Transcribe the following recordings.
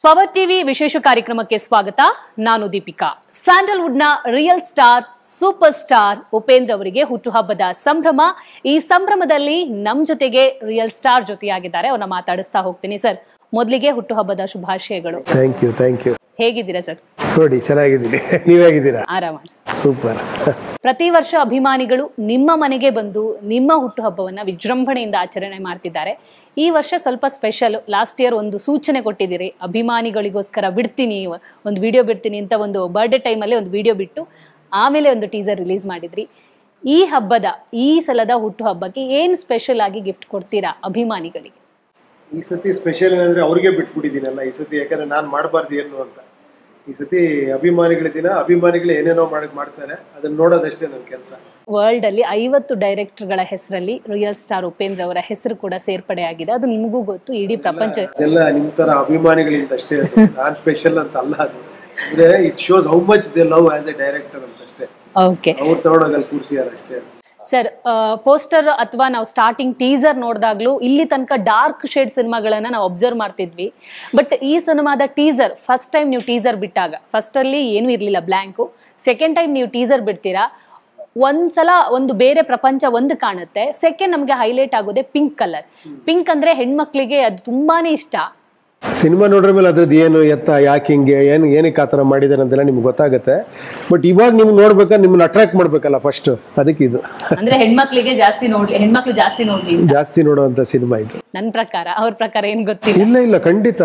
Power TV ವಿಶೇಷ ಕಾರ್ಯಕ್ರಮಕ್ಕೆ ಸ್ವಾಗತ ನಾನು ದೀಪಿಕಾ ಸ್ಯಾಂಡಲ್ವುಡ್ನ real star super star Upendra ಅವರಿಗೆ ಹುಟ್ಟುಹಬ್ಬದ ಸಂಭ್ರಮ ಈ ಸಂಭ್ರಮದಲ್ಲಿ ನಮ್ ಜೊತೆಗೆ ರಿಯಲ್ ಸ್ಟಾರ್ ಜೊತೆಯಾಗಿದ್ದಾರೆ ಅವ್ರನ್ನ ಮಾತಾಡಿಸ್ತಾ ಹೋಗ್ತೀನಿ ಸರ್ ಮೊದಲಿಗೆ ಹುಟ್ಟುಹಬ್ಬದ ಶುಭಾಶಯಗಳು ಥ್ಯಾಂಕ್ ಯು ಥ್ಯಾಂಕ್ ಯು ಹೇಗಿದ್ದೀರಾ ಸರ್ ನೋಡಿ ಚೆನ್ನಾಗಿದ್ದೀನಿ ನೀವು ಹೇಗಿದ್ದೀರಾ ಆರಾಮ ಸೂಪರ್ ಪ್ರತಿ ವರ್ಷ ಅಭಿಮಾನಿಗಳು ನಿಮ್ಮ ಮನೆಗೆ ಬಂದು ನಿಮ್ಮ ಹುಟ್ಟುಹಬ್ಬವನ್ನ ವಿಜೃಂಭಣೆಯಿಂದ ಆಚರಣೆ ಮಾಡ್ತಿದ್ದಾರೆ ಈ ವರ್ಷ ಸ್ವಲ್ಪ ಸ್ಪೆಷಲ್ ಲಾಸ್ಟ್ ಇಯರ್ ಒಂದು ಸೂಚನೆ ಕೊಟ್ಟಿದ್ದೀರಿ ಅಭಿಮಾನಿಗಳಿಗೋಸ್ಕರ ಬಿಡ್ತೀನಿ ಒಂದು ವಿಡಿಯೋ ಬಿಡ್ತೀನಿ ಅಂತ ಒಂದು ಬರ್ಡೇ ಟೈಮಲ್ಲಿ ಒಂದು ವಿಡಿಯೋ ಬಿಟ್ಟು ಆಮೇಲೆ ಒಂದು ಟೀಸರ್ ರಿಲೀಸ್ ಮಾಡಿದ್ರಿ ಈ ಹಬ್ಬದ ಈ ಸಲದ ಹುಟ್ಟುಹಬ್ಬಕ್ಕೆ ಏನು ಸ್ಪೆಷಲ್ ಆಗಿ ಗಿಫ್ಟ್ ಕೊಡ್ತೀರಾ ಅಭಿಮಾನಿಗಳಿಗೆ ಈ ಸತಿ ಸ್ಪೆಷಲ್ ಏನಂದ್ರೆ ಅವ್ರಿಗೆ ಬಿಟ್ಬಿಟ್ಟಿದ್ದೀನಲ್ಲ ಈ ಸತಿ ಯಾಕಂದ್ರೆ ನಾನು ಮಾಡಬಾರ್ದು ಏನು ಅಂತ ಈ ಸತಿ ಅಭಿಮಾನಿಗಳ ದಿನ ಅಭಿಮಾನಿಗಳು ಏನೇನೋ ಮಾಡಿ ಮಾಡ್ತಾರೆ ಅದನ್ನ ನೋಡೋದಷ್ಟೇ ನನ್ನ ಕೆಲಸ ವರ್ಲ್ಡ್ ಅಲ್ಲಿ ಐವತ್ತು ಡೈರೆಕ್ಟರ್ಗಳ ಹೆಸರಲ್ಲಿ ರಿಯಲ್ ಸ್ಟಾರ್ ಉಪೇಂದ್ರ ಅವರ ಹೆಸರು ಕೂಡ ಸೇರ್ಪಡೆ ಆಗಿದೆ ಅದು ನಿಮಗೂ ಗೊತ್ತು ಇಡೀ ಪ್ರಪಂಚ ಅದೆಲ್ಲ ನಿಮ್ ತರ ಅಭಿಮಾನಿಗಳಿಂದ ಅಷ್ಟೇ ಅದು ನಾನ್ ಸ್ಪೆಷಲ್ ಅಂತ ಅಲ್ಲ ಅದು ಅಂದ್ರೆ it shows how much they love as a director ಅಂತ ಅಷ್ಟೇ ಓಕೆ ಅವ್ರು ತಗೊಂಡೋಗಲ್ಲಿ ಕೂರ್ಸಿದಾರೆ ಅಷ್ಟೇ ಸರ್ ಪೋಸ್ಟರ್ ಅಥವಾ ನಾವು ಸ್ಟಾರ್ಟಿಂಗ್ ಟೀಸರ್ ನೋಡಿದಾಗ್ಲೂ ಇಲ್ಲಿ ತನಕ ಡಾರ್ಕ್ ಶೇಡ್ ಸಿನಿಮಾಗಳನ್ನ ನಾವು ಅಬ್ಸರ್ವ್ ಮಾಡ್ತಿದ್ವಿ ಬಟ್ ಈ ಸಿನಿಮಾದ ಟೀಸರ್ ಫಸ್ಟ್ ಟೈಮ್ ನೀವು ಟೀಸರ್ ಬಿಟ್ಟಾಗ ಫಸ್ಟ್ ಅಲ್ಲಿ ಏನೂ ಇರಲಿಲ್ಲ ಬ್ಲ್ಯಾಂಕು ಸೆಕೆಂಡ್ ಟೈಮ್ ನೀವು ಟೀಸರ್ ಬಿಡ್ತೀರಾ ಒಂದ್ಸಲ ಒಂದು ಬೇರೆ ಪ್ರಪಂಚ ಒಂದು ಕಾಣುತ್ತೆ ಸೆಕೆಂಡ್ ನಮಗೆ ಹೈಲೈಟ್ ಆಗೋದೇ ಪಿಂಕ್ ಕಲರ್ ಪಿಂಕ್ ಅಂದ್ರೆ ಹೆಣ್ಮಕ್ಳಿಗೆ ಅದು ತುಂಬಾನೇ ಇಷ್ಟ ಸಿನಿಮಾ ನೋಡ್ರ ಮೇಲೆ ಅದ್ರದ್ದು ಏನು ಎತ್ತ ಯಾಕೆ ಹಿಂಗೆ ಏನು ಏನಕ್ಕೆ ಆ ಥರ ಮಾಡಿದಾರೆ ಅಂತೆಲ್ಲ ನಿಮ್ಗೆ ಗೊತ್ತಾಗುತ್ತೆ ಬಟ್ ಇವಾಗ ನಿಮ್ಗೆ ನೋಡ್ಬೇಕಾದ್ರೆ ನಿಮ್ಮನ್ನ ಅಟ್ರಾಕ್ಟ್ ಮಾಡ್ಬೇಕಲ್ಲ ಫಸ್ಟ್ ಅದಕ್ಕೆ ಇದು ಅಂದ್ರೆ ಹೆಣ್ಮಕ್ಳಿಗೆ ಜಾಸ್ತಿ ನೋಡ್ಲಿ ಹೆಣ್ಮಕ್ಳು ಜಾಸ್ತಿ ನೋಡ್ಲಿ ಅಂತ ಜಾಸ್ತಿ ನೋಡುವಂಥ ಸಿನಿಮಾ ಇದು ನನ್ನ ಪ್ರಕಾರ ಅವ್ರ ಪ್ರಕಾರ ಏನ್ ಗೊತ್ತಿಲ್ಲ ಇಲ್ಲ ಇಲ್ಲ ಖಂಡಿತ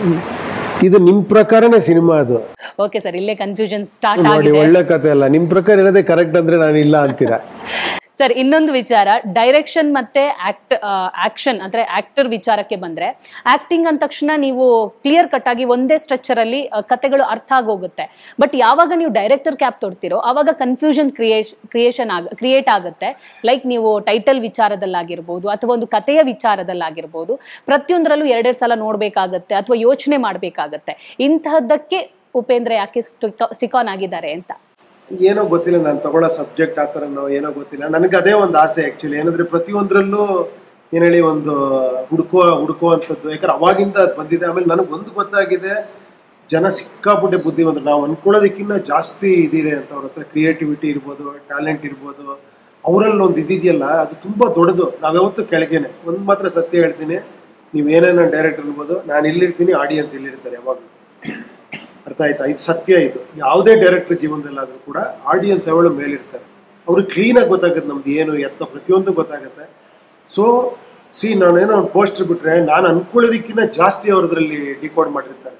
ಇದು ನಿಮ್ ಪ್ರಕಾರನೇ ಸಿನಿಮಾ ಅದು ಓಕೆ ಸರ್ ಇಲ್ಲೇ ಕನ್ಫ್ಯೂಷನ್ ಸ್ಟಾರ್ಟ್ ನೋಡಿ ಆಗಿದೆ ಒಳ್ಳೆ ಕತೆ ಅಲ್ಲ ನಿಮ್ ಪ್ರಕಾರ ಇರೋದೇ ಕರೆಕ್ಟ್ ಅಂದ್ರೆ ನಾನು ಇಲ್ಲ ಅಂತೀರಾ ಸರ್ ಇನ್ನೊಂದು ವಿಚಾರ ಡೈರೆಕ್ಷನ್ ಮತ್ತೆ ಆಕ್ಟ್ ಆಕ್ಷನ್ ಅಂದ್ರೆ ಆಕ್ಟರ್ ವಿಚಾರಕ್ಕೆ ಬಂದ್ರೆ ಆಕ್ಟಿಂಗ್ ಅಂದ ತಕ್ಷಣ ನೀವು ಕ್ಲಿಯರ್ ಕಟ್ ಆಗಿ ಒಂದೇ ಸ್ಟ್ರಕ್ಚರ್ ಅಲ್ಲಿ ಆ, ಕತೆಗಳು ಅರ್ಥ ಆಗೋಗುತ್ತೆ ಬಟ್ ಯಾವಾಗ ನೀವು ಡೈರೆಕ್ಟರ್ ಕ್ಯಾಪ್ ತೊಡ್ತಿರೋ ಅವಾಗ ಕನ್ಫ್ಯೂಷನ್ ಕ್ರಿಯೇಶ್ ಕ್ರಿಯೇಷನ್ ಆಗ ಕ್ರಿಯೇಟ್ ಆಗುತ್ತೆ ಲೈಕ್ ನೀವು ಟೈಟಲ್ ವಿಚಾರದಲ್ಲಾಗಿರ್ಬೋದು ಅಥವಾ ಒಂದು ಕಥೆಯ ವಿಚಾರದಲ್ಲಾಗಿರ್ಬೋದು ಪ್ರತಿಯೊಂದರಲ್ಲೂ ಎರಡೆರಡು ಸಲ ನೋಡ್ಬೇಕಾಗತ್ತೆ ಅಥವಾ ಯೋಚನೆ ಮಾಡ್ಬೇಕಾಗತ್ತೆ ಇಂತಹದ್ದಕ್ಕೆ ಉಪೇಂದ್ರ ಯಾಕೆ ಸ್ಟಿಕ್ ಆನ್ ಆಗಿದ್ದಾರೆ ಅಂತ ಏನೋ ಗೊತ್ತಿಲ್ಲ ನಾನು ತಗೊಳ್ಳೋ ಸಬ್ಜೆಕ್ಟ್ ಆ ಥರನೋ ಏನೋ ಗೊತ್ತಿಲ್ಲ ನನಗೆ ಅದೇ ಒಂದು ಆಸೆ ಆ್ಯಕ್ಚುಲಿ ಏನಂದ್ರೆ ಪ್ರತಿಯೊಂದರಲ್ಲೂ ಏನು ಹೇಳಿ ಒಂದು ಹುಡುಕುವ ಹುಡುಕುವಂಥದ್ದು ಯಾಕಂದ್ರೆ ಅವಾಗಿಂದ ಅದು ಬಂದಿದೆ ಆಮೇಲೆ ನನಗೆ ಒಂದು ಗೊತ್ತಾಗಿದೆ ಜನ ಸಿಕ್ಕಾಪಟ್ಟೆ ಬುದ್ಧಿವಂತರು ನಾವು ಅನ್ಕೊಳ್ಳೋದಕ್ಕಿಂತ ಜಾಸ್ತಿ ಇದಿದೆ ಅಂತ ಅವ್ರ ಹತ್ರ ಕ್ರಿಯೇಟಿವಿಟಿ ಇರ್ಬೋದು ಟ್ಯಾಲೆಂಟ್ ಇರ್ಬೋದು ಅವರಲ್ಲಿ ಒಂದು ಇದಿದೆಯಲ್ಲ ಅದು ತುಂಬ ದೊಡ್ಡದು ನಾವ್ಯಾವತ್ತೂ ಕೆಳಗೇನೆ ಒಂದು ಮಾತ್ರ ಸತ್ಯ ಹೇಳ್ತೀನಿ ನೀವು ಏನೇನೋ ಡೈರೆಕ್ಟರ್ ಇರ್ಬೋದು ನಾನು ಇಲ್ಲಿರ್ತೀನಿ ಆಡಿಯನ್ಸ್ ಇಲ್ಲಿರ್ತಾರೆ ಯಾವಾಗಲೂ ಅರ್ಥ ಆಯ್ತಾ ಇದು ಸತ್ಯ ಇದು ಯಾವುದೇ ಡೈರೆಕ್ಟರ್ ಜೀವನದಲ್ಲಾದರೂ ಕೂಡ ಆಡಿಯನ್ಸ್ ಯಾವಳು ಮೇಲಿರ್ತಾರೆ ಅವ್ರಿಗೆ ಕ್ಲೀನಾಗಿ ಗೊತ್ತಾಗುತ್ತೆ ನಮ್ದು ಏನು ಎತ್ತ ಪ್ರತಿಯೊಂದು ಗೊತ್ತಾಗುತ್ತೆ ಸೊ ಸಿ ನಾನೇನೋ ಒಂದು ಪೋಸ್ಟರ್ ಬಿಟ್ರೆ ನಾನು ಅನ್ಕೊಳ್ಳೋದಕ್ಕಿಂತ ಜಾಸ್ತಿ ಅವ್ರದ್ರಲ್ಲಿ ಡಿಕೋಡ್ ಮಾಡಿರ್ತಾರೆ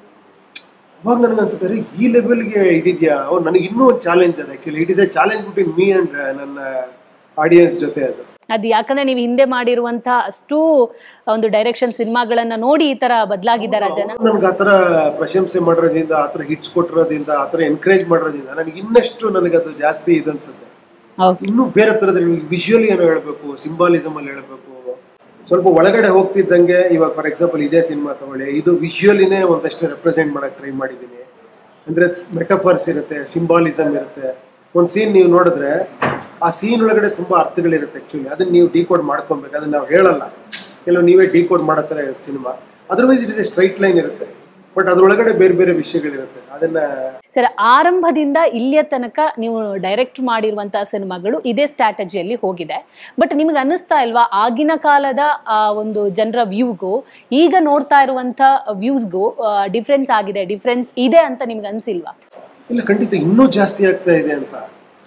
ಅವಾಗ ನನಗೆ ಅನ್ಸುತ್ತೆ ರೀ ಈ ಲೆವೆಲ್ಗೆ ಇದಿದೆಯಾ ಅವ್ರು ನನಗೆ ಇನ್ನೂ ಒಂದು ಚಾಲೆಂಜ್ ಅದು actually it is a challenge between me and ನನ್ನ ಆಡಿಯನ್ಸ್ ಜೊತೆ ಅದು ಅದು ಯಾಕಂದ್ರೆ ನೀವು ಹಿಂದೆ ಮಾಡಿರುವಂತಹ ಅಷ್ಟು ಒಂದು ಡೈರೆಕ್ಷನ್ ಸಿನಿಮಾಗಳನ್ನ ನೋಡಿ ಈ ತರ ಬದಲಾಗಿದ್ದಾರ ಜನ ನನಗೆ ಆ ಥರ ಪ್ರಶಂಸೆ ಮಾಡಿರೋದ್ರಿಂದ ಆ ಥರ ಹಿಟ್ಸ್ ಕೊಟ್ಟಿರೋದ್ರಿಂದ ಆ ಥರ ಎನ್ಕರೇಜ್ ಮಾಡಿರೋದ್ರಿಂದ ನನಗೆ ಇನ್ನಷ್ಟು ನನಗೆ ಅದು ಜಾಸ್ತಿ ಇದನ್ಸುತ್ತೆ ಇನ್ನೂ ಬೇರೆ ಥರದ ವಿಜುವಲಿ ಏನೋ ಹೇಳಬೇಕು ಸಿಂಬಾಲಿಸಮ್ ಅಲ್ಲಿ ಹೇಳಬೇಕು ಸ್ವಲ್ಪ ಒಳಗಡೆ ಹೋಗ್ತಿದ್ದಂಗೆ ಇವಾಗ ಫಾರ್ ಎಕ್ಸಾಂಪಲ್ ಇದೇ ಸಿನಿಮಾ ತಗೊಳ್ಳಿ ಇದು ವಿಜುವಲಿನೇ ಒಂದಷ್ಟು ರೆಪ್ರೆಸೆಂಟ್ ಮಾಡಕ್ಕೆ ಟ್ರೈ ಮಾಡಿದ್ದೀನಿ ಅಂದರೆ ಮೆಟಫರ್ಸ್ ಇರುತ್ತೆ ಸಿಂಬಾಲಿಸಮ್ ಇರುತ್ತೆ ಒಂದು ಸೀನ್ ನೀವು ನೋಡಿದ್ರೆ ಆ ಸೀನ್ ಒಳಗಡೆ ತುಂಬ ಅರ್ಥಗಳಿರುತ್ತೆ ಆ್ಯಕ್ಚುಲಿ ಅದನ್ನ ನೀವು ಡಿಕೋಡ್ ಮಾಡ್ಕೊಬೇಕು ಅದನ್ನ ನಾವು ಹೇಳಲ್ಲ ಕೆಲವು ನೀವೇ ಡಿಕೋಡ್ ಮಾಡೋ ಥರ ಇರುತ್ತೆ cinema otherwise it is a straight line ಇರುತ್ತೆ ಬಟ್ ಅದ್ರೊಳಗಡೆ ಬೇರೆ ಬೇರೆ ವಿಷಯಗಳಿರುತ್ತೆ ಅದನ್ನ ಸರ್ ಆರಂಭದಿಂದ ಇಲ್ಲಿಯ ತನಕ ನೀವು ಡೈರೆಕ್ಟ್ ಮಾಡಿರುವಂತಹ ಸಿನಿಮಾಗಳು ಇದೇ ಸ್ಟ್ರಾಟಜಿಯಲ್ಲಿ ಹೋಗಿದೆ ಬಟ್ ನಿಮ್ಗೆ ಅನ್ನಿಸ್ತಾ ಇಲ್ವಾ ಆಗಿನ ಕಾಲದ ಆ, ಒಂದು ಜನರ ವ್ಯೂಗೂ ಈಗ ನೋಡ್ತಾ ಇರುವಂತ ವ್ಯೂಸ್ಗೂ ಡಿಫ್ರೆನ್ಸ್ ಆಗಿದೆ ಡಿಫ್ರೆನ್ಸ್ ಇದೆ ಅಂತ ನಿಮ್ಗೆ ಅನ್ಸಿಲ್ವಾ ಇಲ್ಲ ಖಂಡಿತ ಇನ್ನೂ ಜಾಸ್ತಿ ಆಗ್ತಾ ಇದೆ ಅಂತ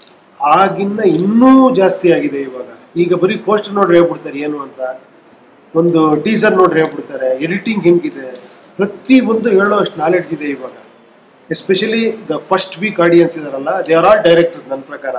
ಆಗಿನ್ನ ಇನ್ನೂ ಜಾಸ್ತಿ ಆಗಿದೆ ಇವಾಗ ಈಗ ಬರೀ ಪೋಸ್ಟರ್ ನೋಡ್ರಿ ಹೇಳ್ಬಿಡ್ತಾರೆ ಏನು ಅಂತ ಒಂದು ಟೀಸರ್ ನೋಡ್ರಿ ಹೇಳ್ಬಿಡ್ತಾರೆ ಎಡಿಟಿಂಗ್ ಹೆಂಗಿದೆ ಪ್ರತಿ ಒಂದು ಹೇಳೋ ಅಷ್ಟು ನಾಲೆಡ್ಜ್ ಇದೆ ಇವಾಗ especially the first week audience ಇದಾರಲ್ಲ ದೇ ಆರ್ ಆಲ್ ಡೈರೆಕ್ಟರ್ಸ್ ನನ್ನ ಪ್ರಕಾರ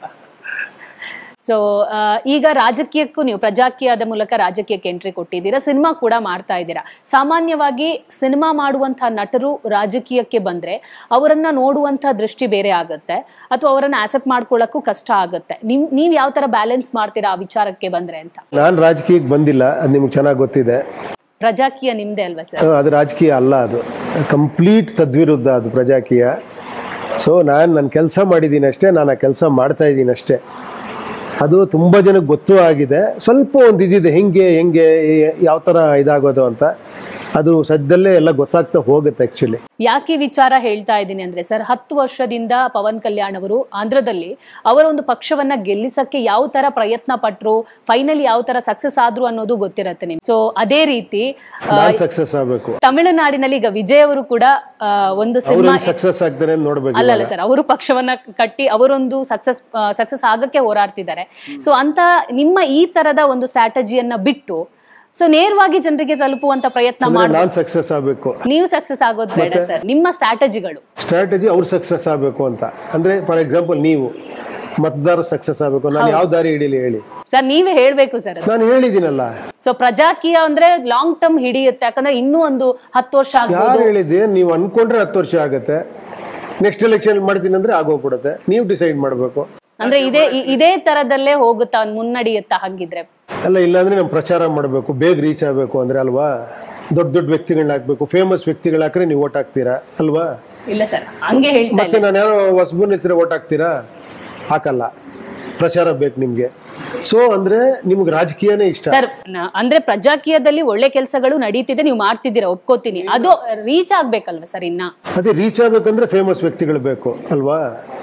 ಸೊ ಈಗ ರಾಜಕೀಯಕ್ಕೂ ನೀವು ಪ್ರಜಾಕೀಯದ ಮೂಲಕ ರಾಜಕೀಯಕ್ಕೆ ಎಂಟ್ರಿ ಕೊಟ್ಟಿದ್ದೀರಾ ಸಿನಿಮಾ ಕೂಡ ಮಾಡ್ತಾ ಇದ್ದೀರಾ ಸಾಮಾನ್ಯವಾಗಿ ಸಿನಿಮಾ ಮಾಡುವಂತಹ ನಟರು ರಾಜಕೀಯಕ್ಕೆ ಬಂದ್ರೆ ಅವರನ್ನ ನೋಡುವಂತಹ ದೃಷ್ಟಿ ಬೇರೆ ಆಗುತ್ತೆ ಅಥವಾ ಅವರನ್ನ ಆಸೆಪ್ಟ್ ಮಾಡ್ಕೊಳ್ಳಕ್ಕೂ ಕಷ್ಟ ಆಗುತ್ತೆ ನಿಮ್ ನೀವ್ ಯಾವ ತರ ಬ್ಯಾಲೆನ್ಸ್ ಮಾಡ್ತೀರಾ ಆ ವಿಚಾರಕ್ಕೆ ಬಂದ್ರೆ ಅಂತ ನಾನು ರಾಜಕೀಯಕ್ಕೆ ಬಂದಿಲ್ಲ ಅದು ನಿಮ್ಗೆ ಚೆನ್ನಾಗಿ ಗೊತ್ತಿದೆ ಪ್ರಜಾಕೀಯ ನಿಮ್ದೇ ಅಲ್ವಾ ಸರ್ ಅದು ರಾಜಕೀಯ ಅಲ್ಲ ಅದು ಕಂಪ್ಲೀಟ್ ತದ್ವಿರುದ್ಧ ಅದು ಪ್ರಜಾಕೀಯ ಸೊ ನಾನು ನನ್ನ ಕೆಲಸ ಮಾಡಿದ್ದೀನಿ ಅಷ್ಟೇ ನಾನು ಆ ಕೆಲಸ ಮಾಡ್ತಾ ಇದ್ದೀನಿ ಅಷ್ಟೇ ಅದು ತುಂಬ ಜನಕ್ಕೆ ಗೊತ್ತೂ ಆಗಿದೆ ಸ್ವಲ್ಪ ಒಂದು ಇದಿದೆ ಹೆಂಗೆ ಹೆಂಗೆ ಯಾವ ಥರ ಇದಾಗೋದು ಅಂತ ಅದು ಸದ್ಯದಲ್ಲೇ ಎಲ್ಲ ಗೊತ್ತಾಗ್ತಾ ಹೋಗುತ್ತೆ ಆಕ್ಚುಲಿ ಯಾಕೆ ಈ ವಿಚಾರ ಹೇಳ್ತಾ ಇದ್ದೀನಿ ಅಂದ್ರೆ ಸರ್ ಹತ್ತು ವರ್ಷದಿಂದ ಪವನ್ ಕಲ್ಯಾಣ್ ಅವರು ಆಂಧ್ರದಲ್ಲಿ ಅವರ ಒಂದು ಪಕ್ಷವನ್ನ ಗೆಲ್ಲಿಸಕ್ಕೆ ಯಾವ ತರ ಪ್ರಯತ್ನ ಪಟ್ರು ಫೈನಲ್ ಯಾವ ತರ ಸಕ್ಸಸ್ ಆದ್ರು ಅನ್ನೋದು ಗೊತ್ತಿರತ್ತೆ ನಿಮ್ಗೆ ಸೊ ಅದೇ ರೀತಿ ಆ, ನಾನ್ ಸಕ್ಸಸ್ ಆಗ್ಬೇಕು ತಮಿಳುನಾಡಿನಲ್ಲಿ ಈಗ ವಿಜಯ್ ಅವರು ಕೂಡ ಆ, ಒಂದು ಸಿನಿಮಾ ಅವ್ರೇನ್ ಸಕ್ಸಸ್ ಆಗ್ತಾರೆ ಅಂತ ನೋಡ್ಬೇಕು ಅಲ್ಲಲ್ಲ ಸರ್ ಅವರು ಪಕ್ಷವನ್ನ ಕಟ್ಟಿ ಅವರೊಂದು ಸಕ್ಸಸ್ ಸಕ್ಸಸ್ ಆಗಕ್ಕೆ ಹೋರಾಡ್ತಿದ್ದಾರೆ ಸೊ ಅಂತ ನಿಮ್ಮ ಈ ತರದ ಒಂದು ಸ್ಟ್ರಾಟಜಿಯನ್ನ ಬಿಟ್ಟು ಸೊ ನೇರವಾಗಿ ಜನರಿಗೆ ತಲುಪುವಂತ ಪ್ರಯತ್ನ ಅಂದ್ರೆ ಮಾಡಿ ನಾನ್ ಸಕ್ಸಸ್ ಆಗ್ಬೇಕು ನೀವು ಸಕ್ಸಸ್ ಆಗೋದು ಬೇಡ ಸರ್ ನಿಮ್ಮ ಸ್ಟ್ರಾಟಜಿಗಳು ಸ್ಟ್ರಾಟಜಿ ಅವ್ರು ಸಕ್ಸಸ್ ಆಗ್ಬೇಕು ಅಂತ ಅಂದ್ರೆ ಫಾರ್ ಎಕ್ಸಾಂಪಲ್ ನೀವು ಮತದಾರ ಸಕ್ಸಸ್ ಆಗ್ಬೇಕು ನಾನು ಯಾವ ದಾರಿ ಹಿಡೀಲಿ ಹೇಳಿ ಸರ್ ನೀವೇ ಹೇಳ್ಬೇಕು ಸರ್ ನಾನು ಹೇಳಿದ್ದೀನಲ್ಲ ಸೊ ಪ್ರಜಾಕೀಯ ಅಂದ್ರೆ ಲಾಂಗ್ ಟರ್ಮ್ ಹಿಡಿಯುತ್ತೆ ಯಾಕಂದ್ರೆ ಇನ್ನೂ ಒಂದು ಹತ್ತು ವರ್ಷ ಆಗ್ಬೋದು ಯಾರು ಹೇಳಿದ್ದೆ ನೀವು ಅನ್ಕೊಂಡ್ರೆ ಹತ್ತು ವರ್ಷ ಆಗುತ್ತೆ ನೆಕ್ಸ್ಟ್ ಎಲೆಕ್ಷನ್ ಮಾಡ್ತೀನಿ ಅಂದ್ರೆ ಆಗೋಗ್ಬಿಡುತ್ತೆ ನೀವು ಡಿಸೈಡ್ ಮಾಡಬೇಕು ಅಂದ್ರೆ ಇದೇ ಇ- ಇದೇ ತರದಲ್ಲೇ ಹೋಗುತ್ತಾ ಮುನ್ನಡೆಯುತ್ತಾ ಹಂಗಿದ್ರೆ ಅಲ್ಲ ಇಲ್ಲಾಂದ್ರೆ ನಾವು ಪ್ರಚಾರ ಮಾಡಬೇಕು ಬೇಗ ರೀಚ್ ಆಗಬೇಕು ಅಂದ್ರೆ ಅಲ್ವಾ ದೊಡ್ಡ ದೊಡ್ಡ ವ್ಯಕ್ತಿಗಳನ್ನ ಹಾಕ್ಬೇಕು ಫೇಮಸ್ ವ್ಯಕ್ತಿಗಳು ಹಾಕ್ರೆ ನೀವು ಓಟ್ ಹಾಕ್ತೀರಾ ಅಲ್ವಾ ಇಲ್ಲ ಸರ್ ಹಂಗೆ ಹೇಳ್ತಾ ಇಲ್ಲ ಮತ್ತೆ ನಾನು ಯಾರೋ ಹೊಸಬನ ಹೆಸರು ಓಟ್ ಹಾಕ್ತೀರಾ ಹಾಕಲ್ಲ ಪ್ರಚಾರ ಬೇಕು ನಿಮ್ಗೆ ಸೊ ಅಂದ್ರೆ ನಿಮ್ಗೆ ರಾಜಕೀಯನೇ ಇಷ್ಟ ಸರ್ ನ- ಅಂದ್ರೆ ಪ್ರಜಾಕೀಯದಲ್ಲಿ ಒಳ್ಳೆ ಕೆಲಸಗಳು ನಡೀತಿದೆ ನೀವು ಮಾಡ್ತಿದ್ದೀರಾ ಒಪ್ಕೋತೀನಿ ಅದು ರೀಚ್ ಆಗ್ಬೇಕಲ್ವಾ ಸರ್ ಇನ್ನ ಅದೇ ರೀಚ್ ಆಗ್ಬೇಕಂದ್ರೆ ಫೇಮಸ್ ವ್ಯಕ್ತಿಗಳು ಬೇಕು ಅಲ್ವಾ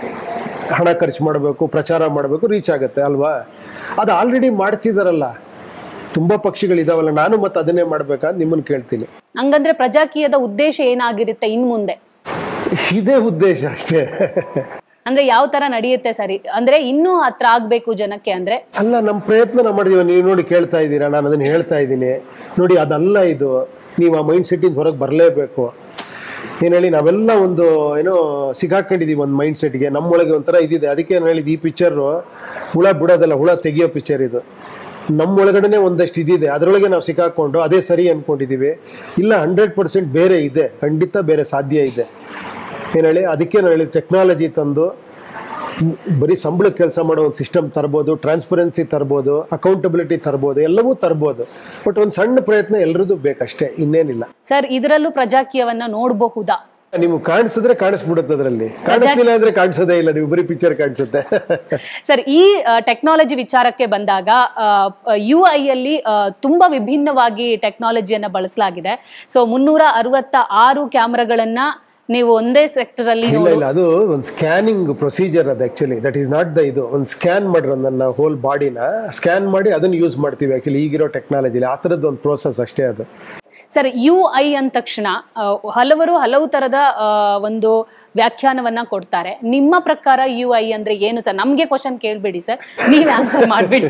ಹಣ ಖರ್ಚು ಮಾಡಬೇಕು ಪ್ರಚಾರ ಮಾಡಬೇಕು ರೀಚ್ ಆಗುತ್ತೆ ಅಲ್ವಾ ಅದು ಆಲ್ರೆಡಿ ಮಾಡ್ತಿದಾರಲ್ಲ ತುಂಬಾ ಪಕ್ಷಿಗಳಿದಾವಲ್ಲ ನಾನು ಮತ್ತೆ ಅದನ್ನೇ ಮಾಡ್ಬೇಕಂತ ನಿಮ್ಮನ್ನ ಕೇಳ್ತೀನಿ ಹಂಗಂದ್ರೆ ಪ್ರಜಾಕೀಯದ ಉದ್ದೇಶ ಏನಾಗಿರುತ್ತೆ ಇನ್ ಮುಂದೆ ಇದೇ ಉದ್ದೇಶ ಅಷ್ಟೇ ಅಂದ್ರೆ ಯಾವ ತರ ನಡೆಯುತ್ತೆ ಸರಿ ಅಂದ್ರೆ ಇನ್ನೂ ಹತ್ರ ಆಗ್ಬೇಕು ಜನಕ್ಕೆ ಅಂದ್ರೆ ಅಲ್ಲ ನಮ್ಮ ಪ್ರಯತ್ನ ನಾವು ಮಾಡಿದೀವಿ ನೀವು ನೋಡಿ ಕೇಳ್ತಾ ಇದ್ದೀರಾ ನಾನು ಅದನ್ನ ಹೇಳ್ತಾ ಇದ್ದೀನಿ ನೋಡಿ ಅದಲ್ಲ ಇದು ನೀವು ಆ ಮೈಂಡ್ ಸೆಟ್ಟಿಂದ ಹೊರಗೆ ಬರಲೇಬೇಕು ಏನು ಹೇಳಿ ನಾವೆಲ್ಲ ಒಂದು ಏನೋ ಸಿಗಾಕೊಂಡಿದೀವಿ ಒಂದು ಮೈಂಡ್ ಸೆಟ್ಗೆ ನಮ್ಮೊಳಗೆ ಒಂಥರ ಇದಿದೆ ಅದಕ್ಕೆ ನಾನು ಹೇಳಿದ್ದು ಈ ಪಿಕ್ಚರ್ ಹುಳ ಬಿಡೋದಲ್ಲ ಹುಳ ತೆಗಿಯೋ ಪಿಕ್ಚರ್ ಇದು ನಮ್ಮೊಳಗಡೆನೆ ಒಂದಷ್ಟು ಇದಿದೆ ಅದರೊಳಗೆ ನಾವು ಸಿಕ್ಕಾಕೊಂಡು ಅದೇ ಸರಿ ಅನ್ಕೊಂಡಿದೀವಿ ಇಲ್ಲ ಹಂಡ್ರೆಡ್ ಪರ್ಸೆಂಟ್ ಬೇರೆ ಇದೆ ಖಂಡಿತ ಬೇರೆ ಸಾಧ್ಯ ಇದೆ ಏನು ಹೇಳಿ ಅದಕ್ಕೆ ನಾನು ಹೇಳಿದ ಟೆಕ್ನಾಲಜಿ ತಂದು ಮ್, ಬರೀ ಸಂಬಳಕ್ಕೆ ಕೆಲಸ ಮಾಡೋ ಒಂದು ಸಿಸ್ಟಮ್ ತರ್ಬೋದು ಟ್ರಾನ್ಸ್ಪರೆನ್ಸಿ ತರ್ಬೋದು ಅಕೌಂಟಬಿಲಿಟಿ ತರ್ಬೋದು ಎಲ್ಲವೂ ತರ್ಬೋದು ಬಟ್ ಒಂದು ಸಣ್ಣ ಪ್ರಯತ್ನ ಎಲ್ರದ್ದು ಬೇಕಷ್ಟೇ ಇನ್ನೇನಿಲ್ಲ ಸರ್ ಇದರಲ್ಲೂ ಪ್ರಜಾಕೀಯವನ್ನ ನೋಡಬಹುದಾ ನೀವು ಕಾಣಿಸಿದ್ರೆ ಕಾಣಿಸ್ಬಿಡುತ್ತೆ ಅದರಲ್ಲಿ ಕಾಣಿಸ್ಲಿಲ್ಲ ಅಂದ್ರೆ ಕಾಣಿಸೋದೇ ಇಲ್ಲ ನೀವು ಬರೀ ಪಿಕ್ಚರ್ ಕಾಣಿಸುತ್ತೆ ಸರ್ ಈ ಟೆಕ್ನಾಲಜಿ ವಿಚಾರಕ್ಕೆ ಬಂದಾಗ ಯು ಐ ಅಲ್ಲಿ ಆ, ತುಂಬಾ ವಿಭಿನ್ನವಾಗಿ ಟೆಕ್ನಾಲಜಿಯನ್ನ ಬಳಸಲಾಗಿದೆ ಸೊ ಮುನ್ನೂರ ಅರವತ್ತ ಆರು ಕ್ಯಾಮ್ರಾಗಳನ್ನ ನೀವು ಒಂದೇ ಸೆಕ್ಟರ್ ಅಲ್ಲಿ ಇಲ್ಲ ನೋಡು ಇಲ್ಲ ಅದು ಒಂದು ಸ್ಕ್ಯಾನಿಂಗ್ ಪ್ರೊಸೀಜರ್ ಅದು actually that is not the ಇದು ಒಂದು ಸ್ಕ್ಯಾನ್ ಮಾಡ್ರಿ ನನ್ನ ಹೋಲ್ ಬಾಡಿನ ಸ್ಕ್ಯಾನ್ ಮಾಡಿ ಅದನ್ನ ಯೂಸ್ ಮಾಡ್ತೀವಿ ಆಕ್ಚುಲಿ ಈಗಿರೋ ಟೆಕ್ನಾಲಜಿಲಿ ಆ ಥರದ್ದು ಒಂದು ಪ್ರೋಸೆಸ್ ಅಷ್ಟೇ ಅದು ಸರ್ ಯು ಐ ಅಂದ ತಕ್ಷಣ ಆ, ಹಲವರು ಹಲವು ತರದ ಆ, ಒಂದು ವ್ಯಾಖ್ಯಾನವನ್ನ ಕೊಡ್ತಾರೆ ನಿಮ್ಮ ಪ್ರಕಾರ ಯು ಐ ಅಂದ್ರೆ ಏನು ಸರ್ ನಮ್ಗೆ ಕ್ವಶನ್ ಕೇಳ್ಬೇಡಿ ಸರ್ ನೀವ್ ಆನ್ಸರ್ ಮಾಡ್ಬಿಡಿ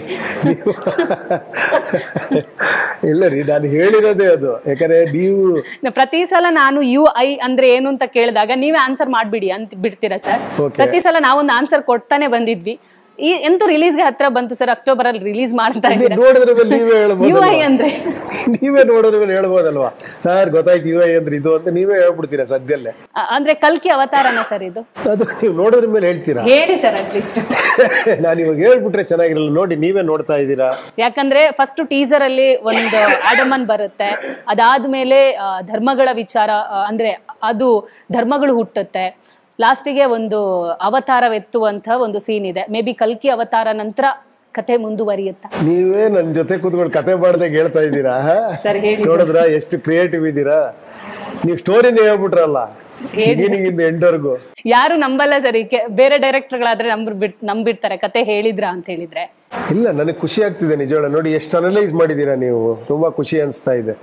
ಇಲ್ಲ ರೀ ನಾನು ಹೇಳಿರೋದೇ ಅದು ಯಾಕಂದ್ರೆ ನೀವು ಪ್ರತಿ ಸಲ ನಾನು ಯು ಐ ಅಂದ್ರೆ ಏನು ಅಂತ ಕೇಳಿದಾಗ ನೀವೇ ಆನ್ಸರ್ ಮಾಡ್ಬಿಡಿ ಅಂತ ಬಿಡ್ತೀರಾ ಸರ್ Okay. ಪ್ರತಿ ಸಲ ನಾವೊಂದು ಆನ್ಸರ್ ಕೊಡ್ತಾನೆ ಬಂದಿದ್ವಿ ಈ ಎಂತೂ ರಿಲೀಸ್ಗೆ ಹತ್ರ ಬಂತು ಸರ್ ಅಕ್ಟೋಬರ್ ಅಲ್ಲಿ ರಿಲೀಸ್ ಮಾಡ್ತಾ ಇದ್ದೀರಾ ನೋಡಿದ್ರೆ ಮೇಲೆ ನೀವೇ ಯು ಹೇಳ್ಬೋದು ಐ ಅಂದ್ರೆ ನೀವೇ ನೋಡಿದ್ರೆ ಮೇಲೆ ಹೇಳ್ಬೋದಲ್ವಾ ಸರ್ ಗೊತ್ತಾಯ್ತು ಇವ ಅಂದ್ರೆ ಇದು ಅಂತ ನೀವೇ ಹೇಳ್ಬಿಡ್ತೀರಾ ಸದ್ಯಲ್ಲೇ ಅ- ಅಂದ್ರೆ ಕಲ್ಕಿ ಅವತಾರನ ಸರ್ ಇದು ಅದು ನೀವು ನೋಡಿದ್ರ ಮೇಲೆ ಹೇಳ್ತೀರಾ ಹೇಳಿ ಸರ್ ಅಟ್ಲೀಸ್ಟ್ ನಾನು ಇವಾಗ ಹೇಳ್ಬಿಟ್ರೆ ಚೆನ್ನಾಗಿರಲ್ಲ ನೋಡಿ ನೀವೇ ನೋಡ್ತಾ ಇದ್ದೀರಾ ಯಾಕಂದ್ರೆ ಫಸ್ಟ್ ಟೀಸರ್ ಅಲ್ಲಿ ಒಂದು ಆಡಮನ್ ಬರುತ್ತೆ ಅದಾದ್ಮೇಲೆ ಆ, ಧರ್ಮಗಳ ವಿಚಾರ ಆ, ಅಂದ್ರೆ ಅದು ಧರ್ಮಗಳು ಹುಟ್ಟುತ್ತೆ ಲಾಸ್ಟಿಗೆ ಒಂದು ಅವತಾರವೆತ್ತುವಂತ ಒಂದು ಸೀನ್ ಇದೆ ಮೇ ಬಿ ಕಲ್ಕಿ ಅವತಾರ ನಂತರ ಕಥೆ ಮುಂದುವರಿಯುತ್ತಾ ನೀವೇ ನನ್ನ ಜೊತೆ ಕೂತ್ಕೊಂಡು ಕತೆ ಮಾಡ್ದಾಗ ಹೇಳ್ತಾ ಇದ್ದೀರಾ ಸರ್ ಹೇಳಿ ನೋಡಿದ್ರ ಎಷ್ಟು ಕ್ರಿಯೇಟಿವ್ ಇದ್ದೀರಾ ನೀವು ಸ್ಟೋರಿನೇ ಹೇಳ್ಬಿಟ್ರಲ್ಲ ಬಿಗಿನಿಂಗ್ ಇಂದ ಎಂಡ್ವರೆಗೂ ಯಾರು ನಂಬಲ್ಲ ಸರ್ ಈ ಕೆ- ಬೇರೆ ಡೈರೆಕ್ಟರ್ಗಳಾದ್ರೆ ನಂಬರ್ ಬಿಡ್ ನಂಬಿಡ್ತಾರೆ ಕತೆ ಹೇಳಿದ್ರ ಅಂತ ಹೇಳಿದ್ರೆ ಇಲ್ಲ ನನಗೆ ಖುಷಿ ಆಗ್ತಿದೆ ನಿಜವಾಳ ನೋಡಿ ಎಷ್ಟು ಅನಲೈಸ್ ಮಾಡಿದ್ದೀರಾ ನೀವು ತುಂಬಾ ಖುಷಿ ಅನಿಸ್ತಾ ಇದೆ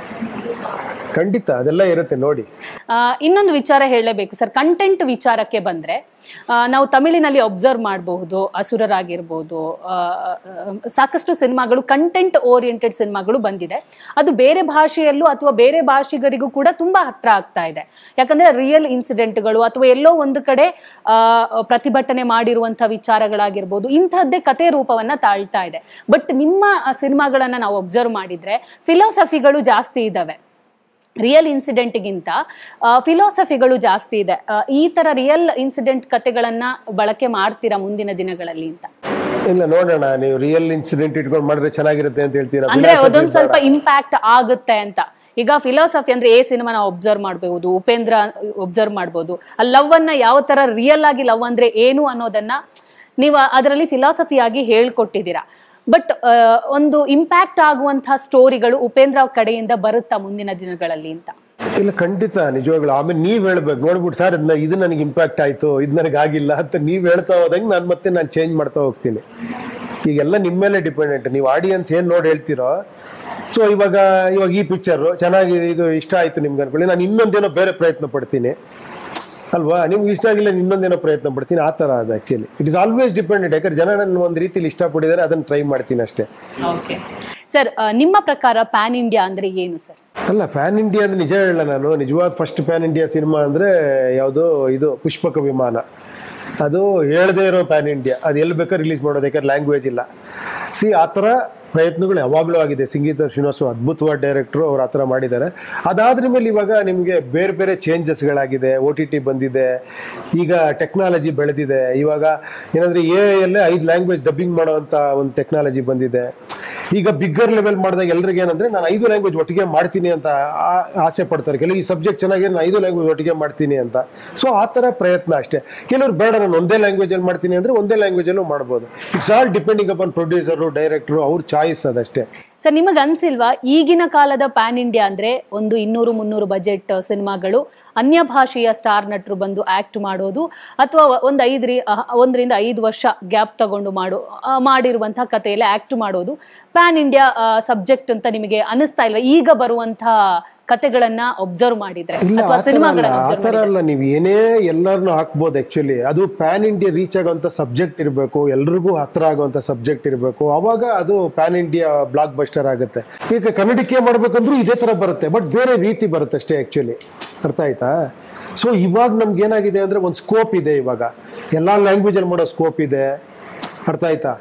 ಖಂಡಿತ ಅದೆಲ್ಲ ಇರುತ್ತೆ ನೋಡಿ ಆ, ಇನ್ನೊಂದು ವಿಚಾರ ಹೇಳಲೇಬೇಕು ಸರ್ ಕಂಟೆಂಟ್ ವಿಚಾರಕ್ಕೆ ಬಂದ್ರೆ ಆ, ನಾವು ತಮಿಳಿನಲ್ಲಿ ಅಬ್ಸರ್ವ್ ಮಾಡಬಹುದು ಅಸುರರಾಗಿರ್ಬೋದು ಆ, ಸಾಕಷ್ಟು ಸಿನಿಮಾಗಳು ಕಂಟೆಂಟ್ ಓರಿಯೆಂಟೆಡ್ ಸಿನಿಮಾಗಳು ಬಂದಿದೆ ಅದು ಬೇರೆ ಭಾಷೆಯಲ್ಲೂ ಅಥವಾ ಬೇರೆ ಭಾಷಿಗರಿಗೂ ಕೂಡ ತುಂಬಾ ಹತ್ರ ಆಗ್ತಾ ಇದೆ ಯಾಕಂದ್ರೆ ರಿಯಲ್ ಇನ್ಸಿಡೆಂಟ್ಗಳು ಅಥವಾ ಎಲ್ಲೋ ಒಂದು ಕಡೆ ಆ, ಪ್ರತಿಭಟನೆ ಮಾಡಿರುವಂತಹ ವಿಚಾರಗಳಾಗಿರ್ಬೋದು ಇಂಥದ್ದೇ ಕತೆ ರೂಪವನ್ನ ತಾಳ್ತಾ ಇದೆ ಬಟ್ ನಿಮ್ಮ ಆ, ಸಿನಿಮಾಗಳನ್ನ ನಾವು ಅಬ್ಸರ್ವ್ ಮಾಡಿದ್ರೆ ಫಿಲಾಸಫಿಗಳು ಜಾಸ್ತಿ ಇದಾವೆ ರಿಯಲ್ ಇನ್ಸಿಡೆಂಟ್ಗಿಂತ ಫಿಲಾಸಫಿಗಳು ಜಾಸ್ತಿ ಇದೆ ಆ, ಈ ತರ ರಿಯಲ್ ಇನ್ಸಿಡೆಂಟ್ ಕತೆಗಳನ್ನ ಬಳಕೆ ಮಾಡ್ತೀರಾ ಮುಂದಿನ ದಿನಗಳಲ್ಲಿ ಅಂತ ಇಲ್ಲ ನೋಡೋಣ ನೀವು ರಿಯಲ್ ಇನ್ಸಿಡೆಂಟ್ ಇಟ್ಕೊಂಡು ಮಾಡಿದ್ರೆ ಚೆನ್ನಾಗಿರುತ್ತೆ ಅಂತ ಹೇಳ್ತೀರಾ ಅಂದ್ರೆ philosophy ಅದೊಂದ್ ಸ್ವಲ್ಪ ಬೇಡ. ಇಂಪ್ಯಾಕ್ಟ್ ಆಗುತ್ತೆ ಅಂತ ಈಗ ಫಿಲಾಸಫಿ ಅಂದ್ರೆ ಏ ಸಿನಿಮಾ ನಾವು ಒಬ್ಸರ್ವ್ ಮಾಡಬಹುದು ಉಪೇಂದ್ರ ಒಬ್ಸರ್ವ್ ಮಾಡಬಹುದು ಆ ಲವ್ ಅನ್ನ ಯಾವ ತರ ರಿಯಲ್ ಆಗಿ ಲವ್ ಅಂದ್ರೆ ಏನು ಅನ್ನೋದನ್ನ ನೀವು ಅದರಲ್ಲಿ ಫಿಲಾಸಫಿಯಾಗಿ ಹೇಳ್ಕೊಟ್ಟಿದ್ದೀರಾ ಬಟ್ ಒಂದು ಇಂಪ್ಯಾಕ್ಟ್ ಆಗುವಂತಹ ಸ್ಟೋರಿಗಳು ಉಪೇಂದ್ರ ಅವ್ರ ಕಡೆಯಿಂದ ಬರುತ್ತಾ ಮುಂದಿನ ದಿನಗಳಲ್ಲಿ ಅಂತ ಇಲ್ಲ ಖಂಡಿತ ನಿಜವಾಗ್ಲು ಆಮೇಲೆ ನೀವ್ ಹೇಳ್ಬೇಕು ನೋಡ್ಬಿಟ್ಟು ಸರ್ ಇದನ್ನ ಇದು ನನಗೆ ಇಂಪ್ಯಾಕ್ಟ್ ಆಯ್ತು ಇದು ನನಗೆ ಆಗಿಲ್ಲ ಅಂತ ನೀವ್ ಹೇಳ್ತಾ ಹೋದಂಗೆ ನಾನು ಮತ್ತೆ ನಾನು ಚೇಂಜ್ ಮಾಡ್ತಾ ಹೋಗ್ತೀನಿ ಈಗೆಲ್ಲ ನಿಮ್ಮ ಮೇಲೆ ಡಿಪೆಂಡೆಂಟ್ ನೀವು ಆಡಿಯನ್ಸ್ ಏನ್ ನೋಡಿ ಹೇಳ್ತೀರೋ ಸೊ ಇವಾಗ ಇವಾಗ ಈ ಪಿಕ್ಚರ್ ಚೆನ್ನಾಗಿ ಇದು ಇಷ್ಟ ಆಯ್ತು ನಿಮ್ಗೆ ಅನ್ಕೊಳ್ಳಿ ನಾನು ಇನ್ನೊಂದೇನೋ ಬೇರೆ ಪ್ರಯತ್ನ ಪಡ್ತೀನಿ ಅಲ್ವಾ ನಿಮ್ಗೆ ಇಷ್ಟ ಆಗಿಲ್ಲ ನಾನು ಇನ್ನೊಂದೇನೋ ಪ್ರಯತ್ನ ಪಡ್ತೀನಿ ಆ ಥರ ಅದು actually it is always dependent ಯಾಕಂದ್ರೆ ಜನ ನನ್ನ ಒಂದು ರೀತಿಲಿ ಇಷ್ಟಪಟ್ಟಿದ್ದಾರೆ ಅದನ್ನು ಟ್ರೈ ಮಾಡ್ತೀನಿ ಅಷ್ಟೇ ಸರ್ ನಿಮ್ಮ ಪ್ರಕಾರ ಪ್ಯಾನ್ ಇಂಡಿಯಾ ಅಂದ್ರೆ ಏನು ಸರ್ ಅಲ್ಲ ಪ್ಯಾನ್ ಇಂಡಿಯಾ ಅಂದ್ರೆ ನಿಜ ಹೇಳ ನಾನು ನಿಜವಾದ ಫಸ್ಟ್ ಪ್ಯಾನ್ ಇಂಡಿಯಾ ಸಿನಿಮಾ ಅಂದ್ರೆ ಯಾವುದು ಇದು ಪುಷ್ಪಕ ವಿಮಾನ ಅದು ಹೇಳದೇ ಇರೋ ಪ್ಯಾನ್ ಇಂಡಿಯಾ ಅದು ಎಲ್ಲಿ ಬೇಕಾದ್ರೆ ರಿಲೀಸ್ ಮಾಡೋದು ಯಾಕಂದ್ರೆ ಲ್ಯಾಂಗ್ವೇಜ್ ಇಲ್ಲ ಸಿ ಆ ಥರ ಪ್ರಯತ್ನಗಳು ಯಾವಾಗಲೂ ಆಗಿದೆ ಸಂಗೀತ ಶ್ರೀನಿವಾಸ ಅದ್ಭುತವಾದ ಡೈರೆಕ್ಟ್ರು ಅವ್ರು ಆ ಥರ ಮಾಡಿದ್ದಾರೆ ಅದಾದ್ರ ಮೇಲೆ ಇವಾಗ ನಿಮಗೆ ಬೇರೆ ಬೇರೆ ಚೇಂಜಸ್ಗಳಾಗಿದೆ ಒ ಟಿ ಟಿ ಬಂದಿದೆ ಈಗ ಟೆಕ್ನಾಲಜಿ ಬೆಳೆದಿದೆ ಇವಾಗ ಏನಂದ್ರೆ ಎ ಎಲ್ಲೇ ಐದು ಲ್ಯಾಂಗ್ವೇಜ್ ಡಬ್ಬಿಂಗ್ ಮಾಡೋವಂಥ ಒಂದು ಟೆಕ್ನಾಲಜಿ ಬಂದಿದೆ ಈಗ ಬಿಗ್ಗರ್ ಲೆವೆಲ್ ಮಾಡಿದಾಗ ಎಲ್ರಿಗೆ ಏನಂದ್ರೆ ನಾನು ಐದು ಲ್ಯಾಂಗ್ವೇಜ್ ಒಟ್ಟಿಗೆ ಮಾಡ್ತೀನಿ ಅಂತ ಆ- ಆಸೆ ಪಡ್ತಾರೆ ಕೆಲವು ಈ ಸಬ್ಜೆಕ್ಟ್ ಚೆನ್ನಾಗಿ ನಾನು ಐದು ಲ್ಯಾಂಗ್ವೇಜ್ ಒಟ್ಟಿಗೆ ಮಾಡ್ತೀನಿ ಅಂತ ಸೊ ಆ ಥರ ಪ್ರಯತ್ನ ಅಷ್ಟೇ ಕೆಲವರು ಬೇಡ ನಾನು ಒಂದೇ ಲ್ಯಾಂಗ್ವೇಜಲ್ಲಿ ಮಾಡ್ತೀನಿ ಅಂದ್ರೆ ಒಂದೇ ಲ್ಯಾಂಗ್ವೇಜಲ್ಲೂ ಮಾಡ್ಬೋದು it's all depending upon producer director ಅವ್ರ ಚಾಯ್ಸ್ ಅದಷ್ಟೇ ಸರ್ ನಿಮಗೆ ಅನ್ಸಿಲ್ವಾ ಈಗಿನ ಕಾಲದ ಪ್ಯಾನ್ ಇಂಡಿಯಾ ಅಂದ್ರೆ ಒಂದು ಇನ್ನೂರು ಮುನ್ನೂರು ಬಜೆಟ್ ಸಿನಿಮಾಗಳು ಅನ್ಯ ಭಾಷೆಯ ಸ್ಟಾರ್ ನಟರು ಬಂದು ಆಕ್ಟ್ ಮಾಡೋದು ಅಥವಾ ಒಂದು ಐದ್ರಿ ಅಹ್, ಒಂದರಿಂದ ಐದು ವರ್ಷ ಗ್ಯಾಪ್ ತಗೊಂಡು ಮಾಡೋ ಆ, ಮಾಡಿರುವಂತಹ ಕಥೆಯಲ್ಲಿ ಆಕ್ಟ್ ಮಾಡೋದು ಪ್ಯಾನ್ ಇಂಡಿಯಾ ಸಬ್ಜೆಕ್ಟ್ ಅಂತ ನಿಮಗೆ ಅನಿಸ್ತಾ ಇಲ್ವಾ ಈಗ ಬರುವಂತಹ ಕತೆಗಳನ್ನ ಒಬ್ಸರ್ವ್ ಮಾಡಿದ್ರೆ ಇಲ್ಲ ಅಥವಾ ಆ ಥರ ಅಲ್ಲ ಸಿನಿಮಾಗಳನ್ನ ಆ ಒಬ್ಸರ್ವ್ ಥರ ಅಲ್ಲ ನೀವು ಏನೇ ಎಲ್ಲರನ್ನೂ ಹಾಕ್ಬೋದು ಆ್ಯಕ್ಚುಲಿ ಅದು ಪ್ಯಾನ್ ಇಂಡಿಯಾ ರೀಚ್ ಆಗುವಂಥ ಸಬ್ಜೆಕ್ಟ್ ಇರಬೇಕು ಎಲ್ರಿಗೂ ಹತ್ರ ಆಗುವಂಥ ಸಬ್ಜೆಕ್ಟ್ ಇರಬೇಕು ಅವಾಗ ಅದು ಪ್ಯಾನ್ ಇಂಡಿಯಾ ಬ್ಲಾಕ್ ಬಸ್ಟರ್ ಆಗುತ್ತೆ ಈಗ ಕನ್ನಡಕ್ಕೆ ಮಾಡ್ಬೇಕಂದ್ರೂ ಇದೇ ಥರ ಬರುತ್ತೆ ಬಟ್ ಬೇರೆ ರೀತಿ ಬರುತ್ತೆ ಅಷ್ಟೇ ಆ್ಯಕ್ಚುಲಿ ಅರ್ಥ ಆಯ್ತಾ ಸೊ ಇವಾಗ ನಮ್ಗೆ ಏನಾಗಿದೆ ಅಂದರೆ ಒಂದು ಸ್ಕೋಪ್ ಇದೆ ಇವಾಗ ಎಲ್ಲ ಲ್ಯಾಂಗ್ವೇಜಲ್ಲಿ ಮಾಡೋ ಸ್ಕೋಪ್ ಇದೆ ಅರ್ಥ ಆಯ್ತಾ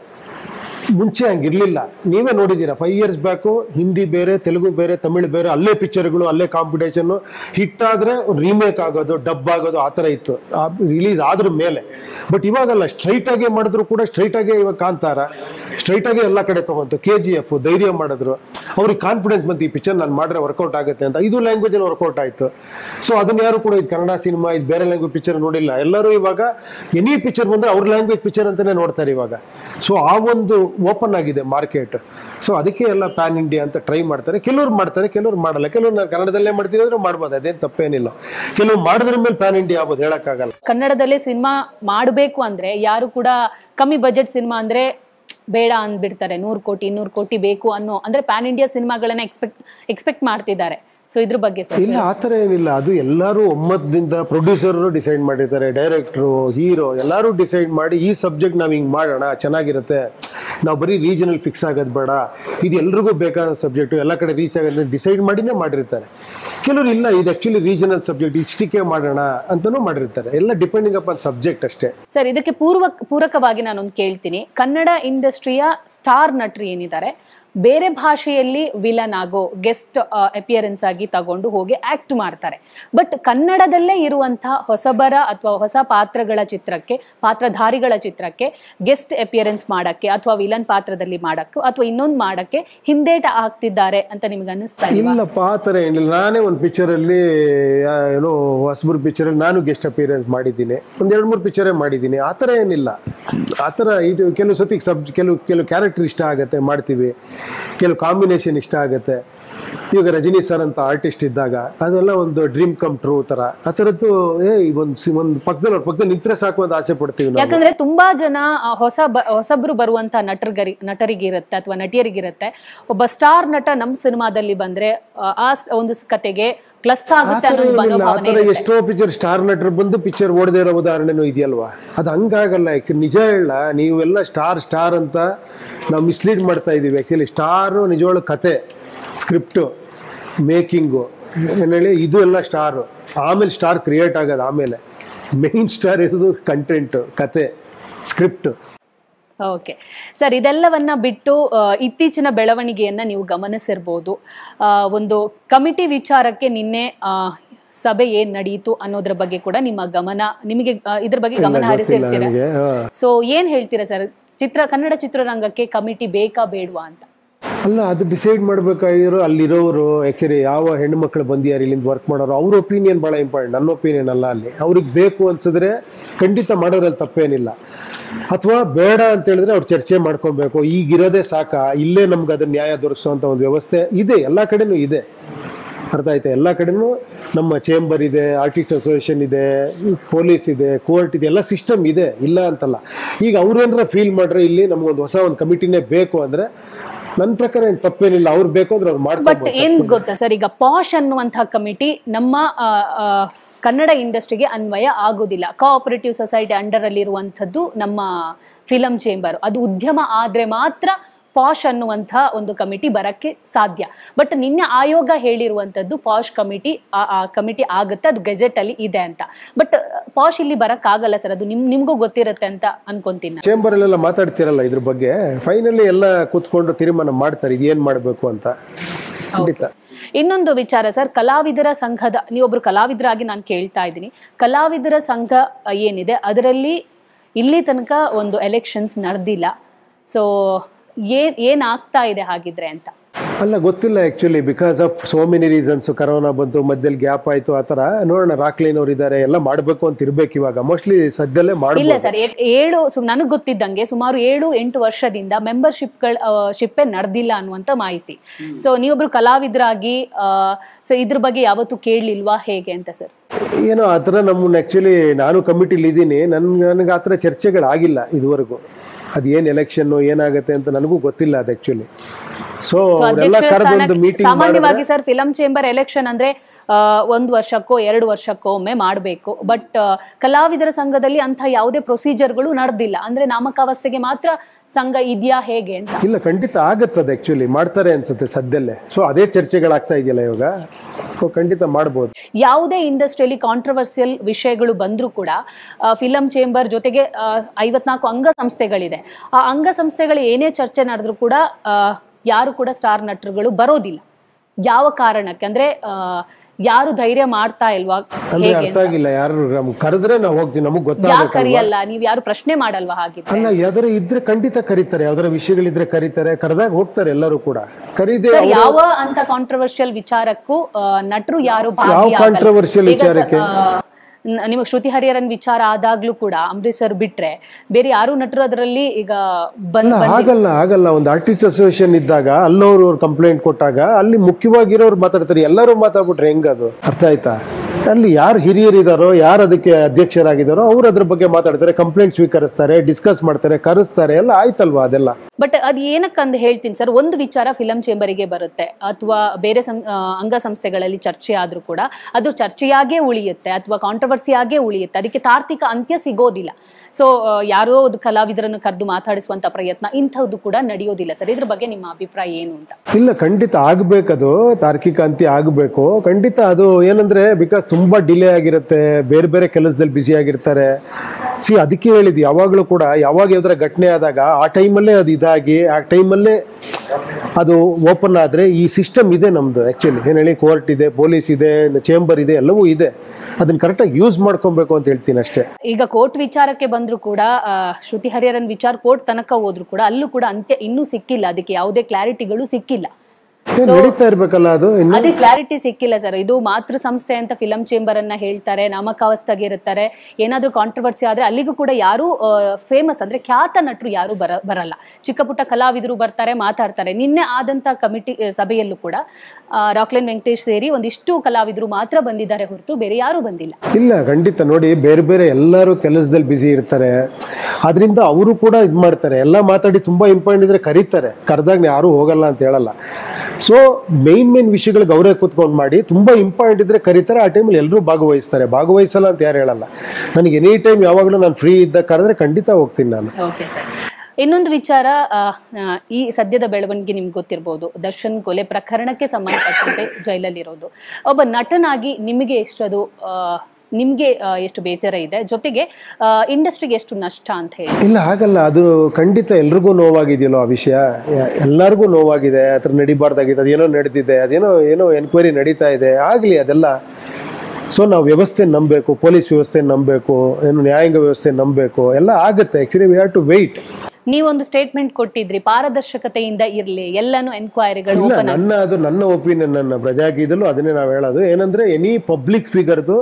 ಮುಂಚೆ ಹಂಗಿರ್ಲಿಲ್ಲ ನೀವೇ ನೋಡಿದ್ದೀರಾ ಫೈವ್ ಇಯರ್ಸ್ ಬ್ಯಾಕು ಹಿಂದಿ ಬೇರೆ ತೆಲುಗು ಬೇರೆ ತಮಿಳ್ ಬೇರೆ ಅಲ್ಲೇ ಪಿಕ್ಚರ್ಗಳು ಅಲ್ಲೇ ಕಾಂಪಿಟೇಷನ್ ಹಿಟ್ ಆದ್ರೆ ರೀಮೇಕ್ ಆಗೋದು ಡಬ್ ಆಗೋದು ಆ ಥರ ಇತ್ತು ರಿಲೀಸ್ ಆದ್ರ ಮೇಲೆ ಬಟ್ ಇವಾಗಲ್ಲ ಸ್ಟ್ರೈಟ್ ಆಗಿ ಮಾಡಿದ್ರು ಕೂಡ ಸ್ಟ್ರೈಟ್ ಆಗಿ ಇವಾಗ ಕಾಂತಾರ ಸ್ಟ್ರೈಟ್ ಆಗಿ ಎಲ್ಲ ಕಡೆ ತಗೊಂತು ಕೆ ಜಿ ಎಫ್ ಧೈರ್ಯ ಮಾಡಿದ್ರು ಅವ್ರಿಗೆ ಕಾನ್ಫಿಡೆನ್ಸ್ ಬಂತು ಈ ಪಿಕ್ಚರ್ ನಾನು ಮಾಡ್ರೆ ವರ್ಕೌಟ್ ಆಗುತ್ತೆ ಅಂತ ಇದು ಲ್ಯಾಂಗ್ವೇಜ್ ಅಲ್ಲಿ ವರ್ಕೌಟ್ ಆಯ್ತು ಸೊ ಅದನ್ನ ಯಾರು ಕೂಡ ಇದು ಕನ್ನಡ ಸಿನಿಮಾ ಇದು ಬೇರೆ ಲ್ಯಾಂಗ್ವೇಜ್ ಪಿಕ್ಚರ್ ನೋಡಿಲ್ಲ ಎಲ್ಲರೂ ಇವಾಗ ಎನಿ ಪಿಕ್ಚರ್ ಬಂದ್ರೆ ಅವ್ರ ಲ್ಯಾಂಗ್ವೇಜ್ ಪಿಕ್ಚರ್ ಅಂತಾನೆ ನೋಡ್ತಾರೆ ಇವಾಗ ಸೊ ಆ ಒಂದು ಓಪನ್ ಆಗಿದೆ ಮಾರ್ಕೆಟ್ ಸೊ ಅದಕ್ಕೆ ಎಲ್ಲ ಪ್ಯಾನ್ ಇಂಡಿಯಾ ಅಂತ ಟ್ರೈ ಮಾಡ್ತಾರೆ ಕೆಲವ್ರು ಮಾಡ್ತಾರೆ ಕೆಲವ್ರು ಮಾಡಲ್ಲ ಕೆಲವ್ರು ನಾನು ಕನ್ನಡದಲ್ಲೇ ಮಾಡ್ತೀನಿ ಅಂದ್ರೆ ಮಾಡ್ಬೋದು ಅದೇನು ತಪ್ಪೇನಿಲ್ಲ ಕೆಲವ್ರು ಮಾಡಿದ್ರ ಮೇಲೆ ಪ್ಯಾನ್ ಇಂಡಿಯಾ ಆಗ್ಬೋದು ಹೇಳಕ್ಕಾಗಲ್ಲ ಕನ್ನಡದಲ್ಲೇ ಸಿನಿಮಾ ಮಾಡಬೇಕು ಅಂದ್ರೆ ಯಾರು ಕೂಡ ಕಮ್ಮಿ ಬಜೆಟ್ ಸಿನಿಮಾ ಅಂದ್ರೆ ಬೇಡ ಅಂದ್ಬಿಡ್ತಾರೆ ನೂರು ಕೋಟಿ ಇನ್ನೂರು ಕೋಟಿ ಬೇಕು ಅನ್ನೋ ಅಂದ್ರೆ ಪ್ಯಾನ್ ಇಂಡಿಯಾ ಸಿನಿಮಾಗಳನ್ನ ಎಕ್ಸ್ಪೆಕ್ಟ್ ಎಕ್ಸ್ಪೆಕ್ಟ್ ಮಾಡ್ತಿದ್ದಾರೆ ಸೊ ಇದ್ರ ಬಗ್ಗೆ ಸರ್ ಇಲ್ಲ ಆ ಥರ ಏನಿಲ್ಲ ಅದು ಎಲ್ಲರೂ ಒಮ್ಮತದಿಂದ ಪ್ರೊಡ್ಯೂಸರ್ ಡಿಸೈಡ್ ಮಾಡಿರ್ತಾರೆ ಡೈರೆಕ್ಟ್ರು ಹೀರೋ ಎಲ್ಲರೂ ಡಿಸೈಡ್ ಮಾಡಿ ಈ ಸಬ್ಜೆಕ್ಟ್ ನಾವು ಹಿಂಗೆ ಮಾಡೋಣ ಚೆನ್ನಾಗಿರುತ್ತೆ ನಾವು ಬರೀ ರೀಜನಲ್ ಫಿಕ್ಸ್ ಆಗೋದು ಬೇಡ ಇದು ಎಲ್ರಿಗೂ ಬೇಕಾದ ಸಬ್ಜೆಕ್ಟು ಎಲ್ಲ ಕಡೆ ರೀಚ್ ಆಗೋದು ಡಿಸೈಡ್ ಮಾಡಿನೇ ಮಾಡಿರ್ತಾರೆ ಕೆಲವರು ಇಲ್ಲ ಇದು ಆ್ಯಕ್ಚುಲಿ ರೀಜನಲ್ ಸಬ್ಜೆಕ್ಟ್ ಇಷ್ಟಕ್ಕೆ ಮಾಡೋಣ ಅಂತಲೂ ಮಾಡಿರ್ತಾರೆ ಎಲ್ಲ ಡಿಪೆಂಡಿಂಗ್ ಅಪಾನ್ ಸಬ್ಜೆಕ್ಟ್ ಅಷ್ಟೇ ಸರ್ ಇದಕ್ಕೆ ಪೂರ್ವ ಪೂರಕವಾಗಿ ನಾನೊಂದು ಕೇಳ್ತೀನಿ ಕನ್ನಡ ಇಂಡಸ್ಟ್ರಿಯ ಸ್ಟಾರ್ ನಟರು ಏನಿದ್ದಾರೆ ಬೇರೆ ಭಾಷೆಯಲ್ಲಿ ವಿಲನ್ ಆಗೋ ಗೆಸ್ಟ್ ಅಪಿಯರೆನ್ಸ್ ಆಗಿ ತಗೊಂಡು ಹೋಗಿ ಆಕ್ಟ್ ಮಾಡ್ತಾರೆ ಬಟ್ ಕನ್ನಡದಲ್ಲೇ ಇರುವಂತಹ ಹೊಸಬರ ಅಥವಾ ಹೊಸ ಪಾತ್ರಗಳ ಚಿತ್ರಕ್ಕೆ ಪಾತ್ರಧಾರಿಗಳ ಚಿತ್ರಕ್ಕೆ ಗೆಸ್ಟ್ ಅಪಿಯರೆನ್ಸ್ ಮಾಡಕ್ಕೆ ಅಥವಾ ವಿಲನ್ ಪಾತ್ರದಲ್ಲಿ ಮಾಡಕ್ಕೆ ಅಥವಾ ಇನ್ನೊಂದು ಮಾಡಕ್ಕೆ ಹಿಂದೇಟ ಆಗ್ತಿದ್ದಾರೆ ಅಂತ ನಿಮ್ಗೆ ಅನ್ನಿಸ್ತಾ ಇಲ್ಲ ಇಲ್ಲಪ್ಪ ಆ ಥರ ಏನಿಲ್ಲ ನಾನೇ ಒಂದು ಪಿಕ್ಚರಲ್ಲಿ ಏನೋ ಹೊಸಬರು ಪಿಕ್ಚರಲ್ಲಿ ನಾನು ಗೆಸ್ಟ್ ಅಪಿಯರೆನ್ಸ್ ಮಾಡಿದ್ದೀನಿ ಒಂದು ಎರಡು ಮೂರು ಪಿಕ್ಚರೇ ಮಾಡಿದ್ದೀನಿ ಆ ಥರ ಏನಿಲ್ಲ ಆ ಥರ ಇದು ಕೆಲವು ಸತಿ ಸಬ್ ಕೆಲವು ಕೆಲವು ಕ್ಯಾರೆಕ್ಟರ್ ಇಷ್ಟ ಆಗುತ್ತೆ ಮಾಡ್ತೀವಿ ಕೆಲವು ಕಾಂಬಿನೇಷನ್ ಇಷ್ಟ ಆಗುತ್ತೆ ಇವಾಗ ರಜನಿ ಸರ್ ಅಂತ ಆರ್ಟಿಸ್ಟ್ ಇದ್ದಾಗ ಅದೆಲ್ಲ ಒಂದು ಡ್ರೀಮ್ ಕಮ್ ಟ್ರೂ ಥರ ಆ ಥರದ್ದು ಏ ಒಂದು ಒಂದು ಪಕ್ಕದಲ್ಲಿ ಅವ್ರ ಪಕ್ಕದಲ್ಲಿ ನಿಂತ್ರೆ ಸಾಕು ಅಂತ ಆಸೆ ಪಡ್ತೀವಿ ನಾವು ಯಾಕಂದ್ರೆ ತುಂಬಾ ಜನ ಆ, ಹೊಸ ಬ- ಹೊಸಬ್ರು ಬರುವಂತ ನಟರ್ಗರಿ ನಟರಿಗಿರುತ್ತೆ ಅಥವಾ ನಟಿಯರಿಗಿರುತ್ತೆ ಒಬ್ಬ ಸ್ಟಾರ್ ನಟ ನಮ್ ಸಿನಿಮಾದಲ್ಲಿ ಬಂದ್ರೆ ಆ, ಆ ಸ್- ಒಂದು ಕತೆಗೆ ಪ್ಲಸ್ ಆಗುತ್ತೆ ಆ ಥರ ಅನ್ನೋ ಏನಿಲ್ಲ ಆ ಮನೋಭಾವನೆ ಥರ ಇರುತ್ತೆ. ಎಷ್ಟೋ ಪಿಕ್ಚರ್ ಸ್ಟಾರ್ ನಟರು ಬಂದು ಪಿಕ್ಚರ್ ಓಡದೇ ಇರೋ ಉದಾಹರಣೆನೂ ಇದೆಯಲ್ವಾ ಅದು ಹಂಗಾಗಲ್ಲ ಆ್ಯಕ್ಚುಲಿ ನಿಜ ಹೇಳ ನೀವೆಲ್ಲ ಸ್ಟಾರ್ ಸ್ಟಾರ್ ಅಂತ ನಾವು ಮಿಸ್ಲೀಡ್ ಮಾಡ್ತಾ ಇದ್ದೀವಿ ಆ್ಯಕ್ಚುಲಿ ಸ್ಟಾರು ನಿಜವಾಗ್ಲೂ ಕತೆ ಸ್ಕ್ರಿಪ್ಟು ಮೇಕಿಂಗು ಏನು ಹೇಳಿ ಇದು ಎಲ್ಲ ಸ್ಟಾರು ಆಮೇಲೆ ಸ್ಟಾರ್ ಕ್ರಿಯೇಟ್ ಆಗೋದು ಆಮೇಲೆ ಮೇನ್ ಸ್ಟಾರ್ ಇರೋದು ಕಂಟೆಂಟು ಕತೆ ಸ್ಕ್ರಿಪ್ಟ್ ಓಕೆ ಸರ್ ಇದೆಲ್ಲವನ್ನ ಬಿಟ್ಟು ಆ, ಇತ್ತೀಚಿನ ಬೆಳವಣಿಗೆಯನ್ನ ನೀವು ಗಮನಿಸಿರ್ಬೋದು ಆ, ಒಂದು ಕಮಿಟಿ ವಿಚಾರಕ್ಕೆ ನಿನ್ನೆ ಆ, ಸಭೆ ಏನ್ ನಡೀತು ಅನ್ನೋದ್ರ ಬಗ್ಗೆ ಕೂಡ ನಿಮ್ಮ ಗಮನ ನಿಮಗೆ ಆ, ಇದ್ರ ಬಗ್ಗೆ ಗಮನ ಹರಿಸಿರ್ತೀರ ನನಗೆ ಹಾಂ ಸೊ ಏನ್ ಹೇಳ್ತೀರಾ ಸರ್ ಚಿತ್ರ ಕನ್ನಡ ಚಿತ್ರರಂಗಕ್ಕೆ ಕಮಿಟಿ ಬೇಕಾ ಬೇಡವಾ ಅಂತ ಅಲ್ಲ ಅದು ಡಿಸೈಡ್ ಮಾಡ್ಬೇಕಾಗಿರೋ ಅಲ್ಲಿರೋರು ಯಾಕೆಂದ್ರೆ ಯಾವ ಹೆಣ್ಮಕ್ಳು ಬಂದಿದ್ದಾರೆ ಇಲ್ಲಿಂದ ವರ್ಕ್ ಮಾಡೋರು ಅವ್ರ ಒಪಿನಿಯನ್ ಭಾಳ ಇಂಪಾರ್ಟೆಂಟ್ ನನ್ನ ಒಪಿನಿಯನ್ ಅಲ್ಲ ಅಲ್ಲಿ ಅವ್ರಿಗೆ ಬೇಕು ಅನ್ಸಿದ್ರೆ ಖಂಡಿತ ಮಾಡೋದ್ರಲ್ಲಿ ತಪ್ಪೇನಿಲ್ಲ ಅಥವಾ ಬೇಡ ಅಂತ ಹೇಳಿದ್ರೆ ಅವ್ರು ಚರ್ಚೆ ಮಾಡ್ಕೊಬೇಕು ಈಗಿರೋದೇ ಸಾಕ ಇಲ್ಲೇ ನಮ್ಗೆ ಅದನ್ನ ನ್ಯಾಯ ದೊರಕಿಸುವಂತ ಒಂದು ವ್ಯವಸ್ಥೆ ಇದೆ ಎಲ್ಲಾ ಕಡೆನೂ ಇದೆ ಅರ್ಥ ಆಯ್ತಾ ಎಲ್ಲ ಕಡೆನೂ ನಮ್ಮ ಚೇಂಬರ್ ಇದೆ ಆರ್ಟಿಸ್ಟ್ ಅಸೋಸಿಯೇಷನ್ ಇದೆ ಪೊಲೀಸ್ ಇದೆ ಕೋರ್ಟ್ ಇದೆ ಎಲ್ಲ ಸಿಸ್ಟಮ್ ಇದೆ ಇಲ್ಲ ಅಂತಲ್ಲ ಈಗ ಅವ್ರೇನಾರ ಫೀಲ್ ಮಾಡ್ರೆ ಇಲ್ಲಿ ನಮ್ಗೊಂದು ಹೊಸ ಒಂದು ಕಮಿಟಿನೇ ಬೇಕು ಅಂದ್ರೆ ನನ್ನ ಪ್ರಕಾರ ಏನು ತಪ್ಪೇನಿಲ್ಲ ಅವ್ರು ಬೇಕು ಅಂದ್ರೆ ಅವ್ರು ಬಟ್ ಮಾಡ್ಕೊಬೋದು ಏನ್ ಗೊತ್ತಾ ಸರ್ ಈಗ ಪಾಶ್ ಅನ್ನುವಂತಹ ಕಮಿಟಿ ನಮ್ಮ ಆ, ಆ, ಕನ್ನಡ ಇಂಡಸ್ಟ್ರಿಗೆ ಅನ್ವಯ ಆಗೋದಿಲ್ಲ ಕೋಆಪರೇಟಿವ್ ಸೊಸೈಟಿ ಅಂಡರ್ ಅಲ್ಲಿ ಇರುವಂತದ್ದು ನಮ್ಮ ಫಿಲಂ ಚೇಂಬರ್ ಅದು ಉದ್ಯಮ ಆದ್ರೆ ಮಾತ್ರ ಪಾಶ್ ಅನ್ನುವಂಥ ಒಂದು ಕಮಿಟಿ ಬರಕ್ಕೆ ಸಾಧ್ಯ ಬಟ್ ನಿನ್ನೆ ಆಯೋಗ ಹೇಳಿರುವಂತದ್ದು ಪಾಶ್ ಕಮಿಟಿ ಆ ಕಮಿಟಿ ಆಗುತ್ತೆ ಅದು ಗೆಜೆಟ್ ಅಲ್ಲಿ ಇದೆ ಅಂತ ಬಟ್ ಪಾಶ್ ಇಲ್ಲಿ ಬರಕ್ ಆಗಲ್ಲ ಸರ್ ಅದು ನಿಮ್ ನಿಮ್ಗೂ ಗೊತ್ತಿರುತ್ತೆ ಅಂತ ಅನ್ಕೊಂತೀನಿ ನಾನು. ಚೇಂಬರ್ ಅಲ್ಲೆಲ್ಲ ಮಾತಾಡ್ತಿರಲ್ಲ ಇದ್ರ ಬಗ್ಗೆ ಫೈನಲಿ ಎಲ್ಲ ಕೂತ್ಕೊಂಡು ತೀರ್ಮಾನ ಮಾಡ್ತಾರೆ ಇದೇನ್ ಮಾಡ್ಬೇಕು ಅಂತ ಖಂಡಿತ ಇನ್ನೊಂದು ವಿಚಾರ ಸರ್ ಕಲಾವಿದರ ಸಂಘದ ನೀವೊಬ್ರು ಕಲಾವಿದರಾಗಿ ನಾನು ಕೇಳ್ತಾ ಇದ್ದೀನಿ ಕಲಾವಿದರ ಸಂಘ ಅ, ಏನಿದೆ ಅದರಲ್ಲಿ ಇಲ್ಲಿ ತನಕ ಒಂದು ಎಲೆಕ್ಷನ್ಸ್ ನಡೆದಿಲ್ಲ ಸೊ ಏನ್ ಏನಾಗ್ತಾ ಇದೆ ಹಾಗಿದ್ರೆ ಅಂತ ಅಲ್ಲ ಗೊತ್ತಿಲ್ಲ actually because of so many reasons corona ಬಂತು ಮಧ್ಯದಲ್ಲಿ ಗ್ಯಾಪ್ ಆಯ್ತು ಆ ತರ ನೋಡೋಣ ರಾಕ್ಲೈನ್ ಅವ್ರು ಇದ್ದಾರೆ ಎಲ್ಲ ಮಾಡ್ಬೇಕು ಅಂತ ಇರ್ಬೇಕು ಇವಾಗ ಮೋಸ್ಟ್ಲಿ ಸದ್ಯದಲ್ಲೇ ಇಲ್ಲ ಮಾಡ್ಬೋದು ಸರ್ ಏಳು ನನಗೆ ಗೊತ್ತಿದ್ದಂಗೆ ಸುಮಾರು ಏಳು ಎಂಟು ವರ್ಷದಿಂದ ಮೆಂಬರ್ಶಿಪ್ಗಳ ಶಿಪ್ಪೇ ನಡೆದಿಲ್ಲ ಅನ್ನುವಂತ ಮಾಹಿತಿ ಸೊ ನೀವೊಬ್ರು ಕಲಾವಿದರಾಗಿ ಸೊ ಇದ್ರ ಬಗ್ಗೆ ಯಾವತ್ತೂ ಕೇಳಲಿಲ್ವಾ ಹೇಗೆ ಅಂತ ಸರ್ ಏನೋ ಆ ಥರ ನಮ್ಮನ್ನ ಆ್ಯಕ್ಚುಲಿ ನಾನು ಕಮಿಟಿಲಿ ಇದ್ದೀನಿ ನನ್ ನನಗೆ ಆ ಥರ ಚರ್ಚೆಗಳಾಗಿಲ್ಲ ಇದುವರೆಗೂ ಅದೇನು ಎಲೆಕ್ಷನ್ನು ಏನಾಗುತ್ತೆ ಅಂತ ನನಗೂ ಗೊತ್ತಿಲ್ಲ ಅದು ಆ್ಯಕ್ಚುಲಿ ಸೊ ಸೊ ಅವರೆಲ್ಲ ಅಧ್ಯಕ್ಷರ ಕರೆದೊಂದು ಸ್ಥಾನಕ್ಕೆ- ಮೀಟಿಂಗ್ ಸಾಮಾನ್ಯವಾಗಿ ಸರ್ ಫಿಲಂ ಚೇಂಬರ್ ಎಲೆಕ್ಷನ್ ಅಂದ್ರೆ ಆ, ಒಂದು ವರ್ಷಕ್ಕೋ ಎರಡು ವರ್ಷಕ್ಕೋ ಒಮ್ಮೆ ಮಾಡಬೇಕು ಬಟ್ ಕಲಾವಿದರ ಸಂಘದಲ್ಲಿ ಅಂತ ಯಾವುದೇ ಪ್ರೊಸೀಜರ್ಗಳು ನಡೆದಿಲ್ಲ ಅಂದ್ರೆ ನಾಮಕಾವಸ್ಥೆಗೆ ಮಾತ್ರ ಸಂಘ ಇದೆಯಾ ಹೇಗೆ ಅಂತ ಇಲ್ಲ ಖಂಡಿತ ಆಗತ್ತದ ಆ್ಯಕ್ಚುಲಿ ಮಾಡ್ತಾರೆ ಅನ್ಸುತ್ತೆ ಸದ್ಯಲ್ಲೇ ಸೊ ಅದೇ ಚರ್ಚೆಗಳಾಗ್ತಾ ಇದೆಯಲ್ಲ ಇವಾಗ ಸೊ ಖಂಡಿತ ಮಾಡ್ಬೋದು ಯಾವುದೇ ಇಂಡಸ್ಟ್ರಿಯಲ್ಲಿ ಕಾಂಟ್ರವರ್ಸಿಯಲ್ ವಿಷಯಗಳು ಬಂದರೂ ಕೂಡ ಫಿಲಂ ಚೇಂಬರ್ ಜೊತೆಗೆ ಆ, ಐವತ್ನಾಲ್ಕು ಅಂಗಸಂಸ್ಥೆಗಳಿದೆ ಆ ಅಂಗಸಂಸ್ಥೆಗಳು ಏನೇ ಚರ್ಚೆ ನಡೆದ್ರೂ ಕೂಡ ಆ, ಯಾರು ಕೂಡ ಸ್ಟಾರ್ ನಟರುಗಳು ಬರೋದಿಲ್ಲ ಯಾವ ಕಾರಣಕ್ಕೆ ಅಂದ್ರೆ ಆ, ಯಾರು ಧೈರ್ಯ ಮಾಡ್ತಾ ಇಲ್ವಾ ಅಂದ್ರೆ ಹೇಗೆ ಅರ್ಥ ಆಗಿಲ್ಲ ಯಾರು ನಮ್ಗೆ ಕರೆದ್ರೆ ನಾವು ಹೋಗ್ತೀವಿ ನಮಗೆ ಯಾಕೆ ಗೊತ್ತಾಗಬೇಕಲ್ವಾ ಕರಿಯಲ್ಲ ನೀವ್ ಯಾರು ಪ್ರಶ್ನೆ ಮಾಡಲ್ವಾ ಹಾಗಿದ್ರೆ ಅಲ್ಲ ಯಾವ್ದಾರ ಇದ್ರೆ ಖಂಡಿತ ಕರೀತಾರೆ ಯಾವ್ದಾರ ವಿಷಯಗಳಿದ್ರೆ ಕರೀತಾರೆ ಕರೆದಾಗ ಹೋಗ್ತಾರೆ ಎಲ್ಲರೂ ಕೂಡ ಕರೀದೆ ಸರ್ ಯಾವ ಅಂತ ಕಾಂಟ್ರವರ್ಷಿಯಲ್ ವಿಚಾರಕ್ಕೂ ನಟರು ಯಾರು controversial ವಿಚಾರಕ್ಕೆ? ನಿಮಗೆ ಶ್ರುತಿ ಹರಿಹರನ್ ವಿಚಾರ ಆದಾಗ್ಲೂ ಕೂಡ ಅಂಬರೀಶ್ ಸರ್ ಬಿಟ್ರೆ ಬೇರೆ ಯಾರು ನಟರು ಅದರಲ್ಲಿ ಈಗ ಬಂದ್ ಅಲ್ಲ ಆಗಲ್ಲ ಆಗಲ್ಲ ಒಂದು ಆರ್ಟಿಸ್ಟ್ ಅಸೋಸಿಯೇಷನ್ ಇದ್ದಾಗ ಅಲ್ಲವರು ಅವ್ರು ಕಂಪ್ಲೇಂಟ್ ಕೊಟ್ಟಾಗ ಅಲ್ಲಿ ಮುಖ್ಯವಾಗಿರೋರು ಮಾತಾಡ್ತಾರೆ ಎಲ್ಲರೂ ಮಾತಾಡ್ಬಿಟ್ರೆ ಹೆಂಗದು ಅರ್ಥ ಆಯ್ತಾ ಅಲ್ಲಿ ಯಾರು ಹಿರಿಯರು ಇದಾರೋ ಯಾರು ಅದಕ್ಕೆ ಅಧ್ಯಕ್ಷರಾಗಿದ್ದಾರೋ ಅವ್ರು ಅದ್ರ ಬಗ್ಗೆ ಮಾತಾಡ್ತಾರೆ ಕಂಪ್ಲೇಂಟ್ ಸ್ವೀಕರಿಸ್ತಾರೆ ಡಿಸ್ಕಸ್ ಮಾಡ್ತಾರೆ ಕರೆಸ್ತಾರೆ ಎಲ್ಲ ಆಯ್ತಲ್ವಾ ಅದೆಲ್ಲ ಬಟ್ ಅದು ಏನಕ್ಕಂದು ಹೇಳ್ತೀನಿ ಸರ್ ಒಂದು ವಿಚಾರ ಫಿಲಂ ಚೇಂಬರಿಗೆ ಬರುತ್ತೆ ಅಥವಾ ಬೇರೆ ಸಂ ಆ, ಅಂಗಸಂಸ್ಥೆಗಳಲ್ಲಿ ಚರ್ಚೆ ಆದ್ರೂ ಕೂಡ ಅದು ಚರ್ಚೆಯಾಗೇ ಉಳಿಯುತ್ತೆ ಅಥವಾ ಕಾಂಟ್ರವರ್ಸಿಯಾಗೇ ಉಳಿಯುತ್ತೆ ಅದಕ್ಕೆ ತಾರ್ಕಿಕ ಅಂತ್ಯ ಸಿಗೋದಿಲ್ಲ ಸೊ ಯಾರೋ ಒಂದು ಕಲಾವಿದರನ್ನು ಕರೆದು ಮಾತಾಡಿಸುವಂತ ಪ್ರಯತ್ನ ಇಂಥದ್ದು ಕೂಡ ನಡೆಯೋದಿಲ್ಲ ಸರ್ ಇದ್ರ ಬಗ್ಗೆ ನಿಮ್ಮ ಅಭಿಪ್ರಾಯ ಏನು ಅಂತ ಇಲ್ಲ ಖಂಡಿತ ಆಗ್ಬೇಕದು ತಾರ್ಕಿಕ ಅಂತ್ಯ ಆಗಬೇಕು ಖಂಡಿತ ಅದು ಏನಂದ್ರೆ ಬಿಕಾಸ್ ತುಂಬಾ ಡಿಲೇ ಆಗಿರುತ್ತೆ ಬೇರೆ ಬೇರೆ ಕೆಲಸದಲ್ಲಿ ಬ್ಯುಸಿ ಆಗಿರ್ತಾರೆ ಸಿ ಅದಕ್ಕೆ ಹೇಳಿದ್ವಿ ಯಾವಾಗಲೂ ಕೂಡ ಯಾವಾಗ ಯಾವ್ದಾರ ಘಟನೆ ಆದಾಗ ಆ ಟೈಮಲ್ಲೇ ಅದು ಇದಾಗಿ ಆ ಟೈಮಲ್ಲೇ ಅದು ಓಪನ್ ಆದ್ರೆ ಈ ಸಿಸ್ಟಮ್ ಇದೆ ನಮ್ದು ಆಕ್ಚುಲಿ ಏನ್ ಹೇಳಿ ಕೋರ್ಟ್ ಇದೆ ಪೊಲೀಸ್ ಇದೆ ಚೇಂಬರ್ ಇದೆ ಎಲ್ಲವೂ ಇದೆ ಅದನ್ನ ಕರೆಕ್ಟಾಗಿ ಯೂಸ್ ಮಾಡ್ಕೊಬೇಕು ಅಂತ ಹೇಳ್ತೀನಿ ಅಷ್ಟೇ ಈಗ ಕೋರ್ಟ್ ವಿಚಾರಕ್ಕೆ ಬಂದ್ರು ಕೂಡ ಆ, ಶ್ರುತಿ ಹರಿಹರನ್ ವಿಚಾರ ಕೋರ್ಟ್ ತನಕ ಹೋದ್ರು ಕೂಡ ಅಲ್ಲೂ ಕೂಡ ಅಂತ್ಯ ಇನ್ನೂ ಸಿಕ್ಕಿಲ್ಲ ಅದಕ್ಕೆ ಯಾವುದೇ ಕ್ಲಾರಿಟಿಗಳು ಸಿಕ್ಕಿಲ್ಲ ಏನ್ ನಡೀತಾ ಇರ್ಬೇಕಲ್ಲ ಅದು ಇನ್ನು ಅದೇ ಕ್ಲಾರಿಟಿ ಸಿಕ್ಕಿಲ್ಲ ಸರ್ ಇದು ಮಾತೃ ಸಂಸ್ಥೆ ಅಂತ ಫಿಲಂ ಚೇಂಬರ್ ಅನ್ನ ಹೇಳ್ತಾರೆ ನಾಮಕಾವಸ್ಥೆಗೆ ಇರುತ್ತಾರೆ ಏನಾದ್ರೂ ಕಾಂಟ್ರವರ್ಸಿ ಆದ್ರೆ ಅಲ್ಲಿಗೂ ಕೂಡ ಯಾರು ಫೇಮಸ್ ಅಂದ್ರೆ ಖ್ಯಾತ ನಟರು ಯಾರು ಬರ ಬರಲ್ಲ ಚಿಕ್ಕ ಪುಟ್ಟ ಕಲಾವಿದರು ಬರ್ತಾರೆ ಮಾತಾಡ್ತಾರೆ ನಿನ್ನೆ ಆದಂತ ಕಮಿಟಿ ಸಭೆಯಲ್ಲೂ ಕೂಡ ಆ, ರಾಕ್ಲೈನ್ ವೆಂಕಟೇಶ್ ಸೇರಿ ಒಂದಿಷ್ಟು ಕಲಾವಿದರು ಮಾತ್ರ ಬಂದಿದ್ದಾರೆ ಹೊರತು ಬೇರೆ ಯಾರು ಬಂದಿಲ್ಲ ಇಲ್ಲ ಖಂಡಿತ ನೋಡಿ ಬೇರೆ ಬೇರೆ ಎಲ್ಲರೂ ಕೆಲಸದಲ್ಲಿ ಬ್ಯುಸಿ ಇರ್ತಾರೆ ಅದರಿಂದ ಅವರು ಕೂಡ ಇದು ಮಾಡ್ತಾರೆ ಎಲ್ಲ ಮಾತಾಡಿ ತುಂಬಾ ಇಂಪಾರ್ಟೆಂಟ್ ಇದ್ರೆ ಕರೀತಾರೆ ಕರೆದಾಗ ಯಾರು ಹೋಗಲ್ಲ ಅಂತ ಹೇಳಲ್ಲ ಸೊ ಮೇನ್ ಮೇನ್ ವಿಷಯಗಳಿಗೆ ಅವರೇ ಕೂತ್ಕೊಂಡು ಮಾಡಿ ತುಂಬಾ ಇಂಪಾರ್ಟೆಂಟ್ ಇದ್ರೆ ಕರೀತಾರೆ ಆ ಟೈಮಲ್ಲಿ ಎಲ್ಲರೂ ಭಾಗವಹಿಸ್ತಾರೆ ಭಾಗವಹಿಸಲ್ಲ ಅಂತ ಯಾರು ಹೇಳಲ್ಲ ನನಗೆ ಎನಿ ಟೈಮ್ ಯಾವಾಗಲೂ ನಾನು ಫ್ರೀ ಇದ್ದಾಗ ಕರೆದ್ರೆ ಖಂಡಿತ ಹೋಗ್ತೀನಿ ನಾನು ಓಕೆ ಸರ್ ಇನ್ನೊಂದು ವಿಚಾರ ಆ, ಆ, ಈ ಸದ್ಯದ ಬೆಳವಣಿಗೆ ನಿಮ್ಗೆ ಗೊತ್ತಿರ್ಬೋದು ದರ್ಶನ್ ಕೊಲೆ ಪ್ರಕರಣಕ್ಕೆ ಸಂಬಂಧಪಟ್ಟಂತೆ ಜೈಲಲ್ಲಿರೋದು ಒಬ್ಬ ನಟನಾಗಿ ನಿಮಗೆ ಎಷ್ಟದು ಆ, ನಿಮ್ಗೆ ಆ, ಎಷ್ಟು ಬೇಜಾರ ಇದೆ ಜೊತೆಗೆ ಇಂಡಸ್ಟ್ರಿಗೆ ಎಷ್ಟು ನಷ್ಟ ಅಂತ ಹೇಳಿ ಇಲ್ಲ ಹಾಗಲ್ಲ ಅದು ಖಂಡಿತ ಎಲ್ರಿಗೂ ನೋವಾಗಿದೆಯಲ್ಲೋ ಆ ವಿಷಯ ಯ- ಎಲ್ಲರಿಗೂ ನೋವಾಗಿದೆ ಅದ್ರ ನಡಿಬಾರ್ದಾಗಿದೆ ಅದೇನೋ ನಡೆದಿದೆ ಅದೇನೋ ಏನೋ ಎನ್ಕ್ವೈರಿ ನಡೀತಾ ಇದೆ ಆಗಲಿ ಅದೆಲ್ಲ ಸೊ ನಾವು ವ್ಯವಸ್ಥೆ ನಂಬಬೇಕು ಪೊಲೀಸ್ ವ್ಯವಸ್ಥೆ ನಂಬಬೇಕು ಏನು ನ್ಯಾಯಾಂಗ ವ್ಯವಸ್ಥೆ ನಂಬಬೇಕು ಎಲ್ಲ ಆಗುತ್ತೆ actually we have to wait ನೀವೊಂದು ಸ್ಟೇಟ್ಮೆಂಟ್ ಕೊಟ್ಟಿದ್ರಿ ಪಾರದರ್ಶಕತೆಯಿಂದ ಇರ್ಲಿ ಎಲ್ಲಾನು ಎನ್ಕ್ವೈರಿಗಳು ಇಲ್ಲ ಓಪನ್ ನನ್ನ ಅದು ನನ್ನ ಒಪಿನಿಯನ್ ನನ್ನ ಪ್ರಜಾಗೀದಲ್ಲೂ ಅದನ್ನೇ ನಾವು ಹೇಳೋದು ಏನಂದ್ರೆ ಎನಿ ಪಬ್ಲಿಕ್ ಫಿಗರ್ದು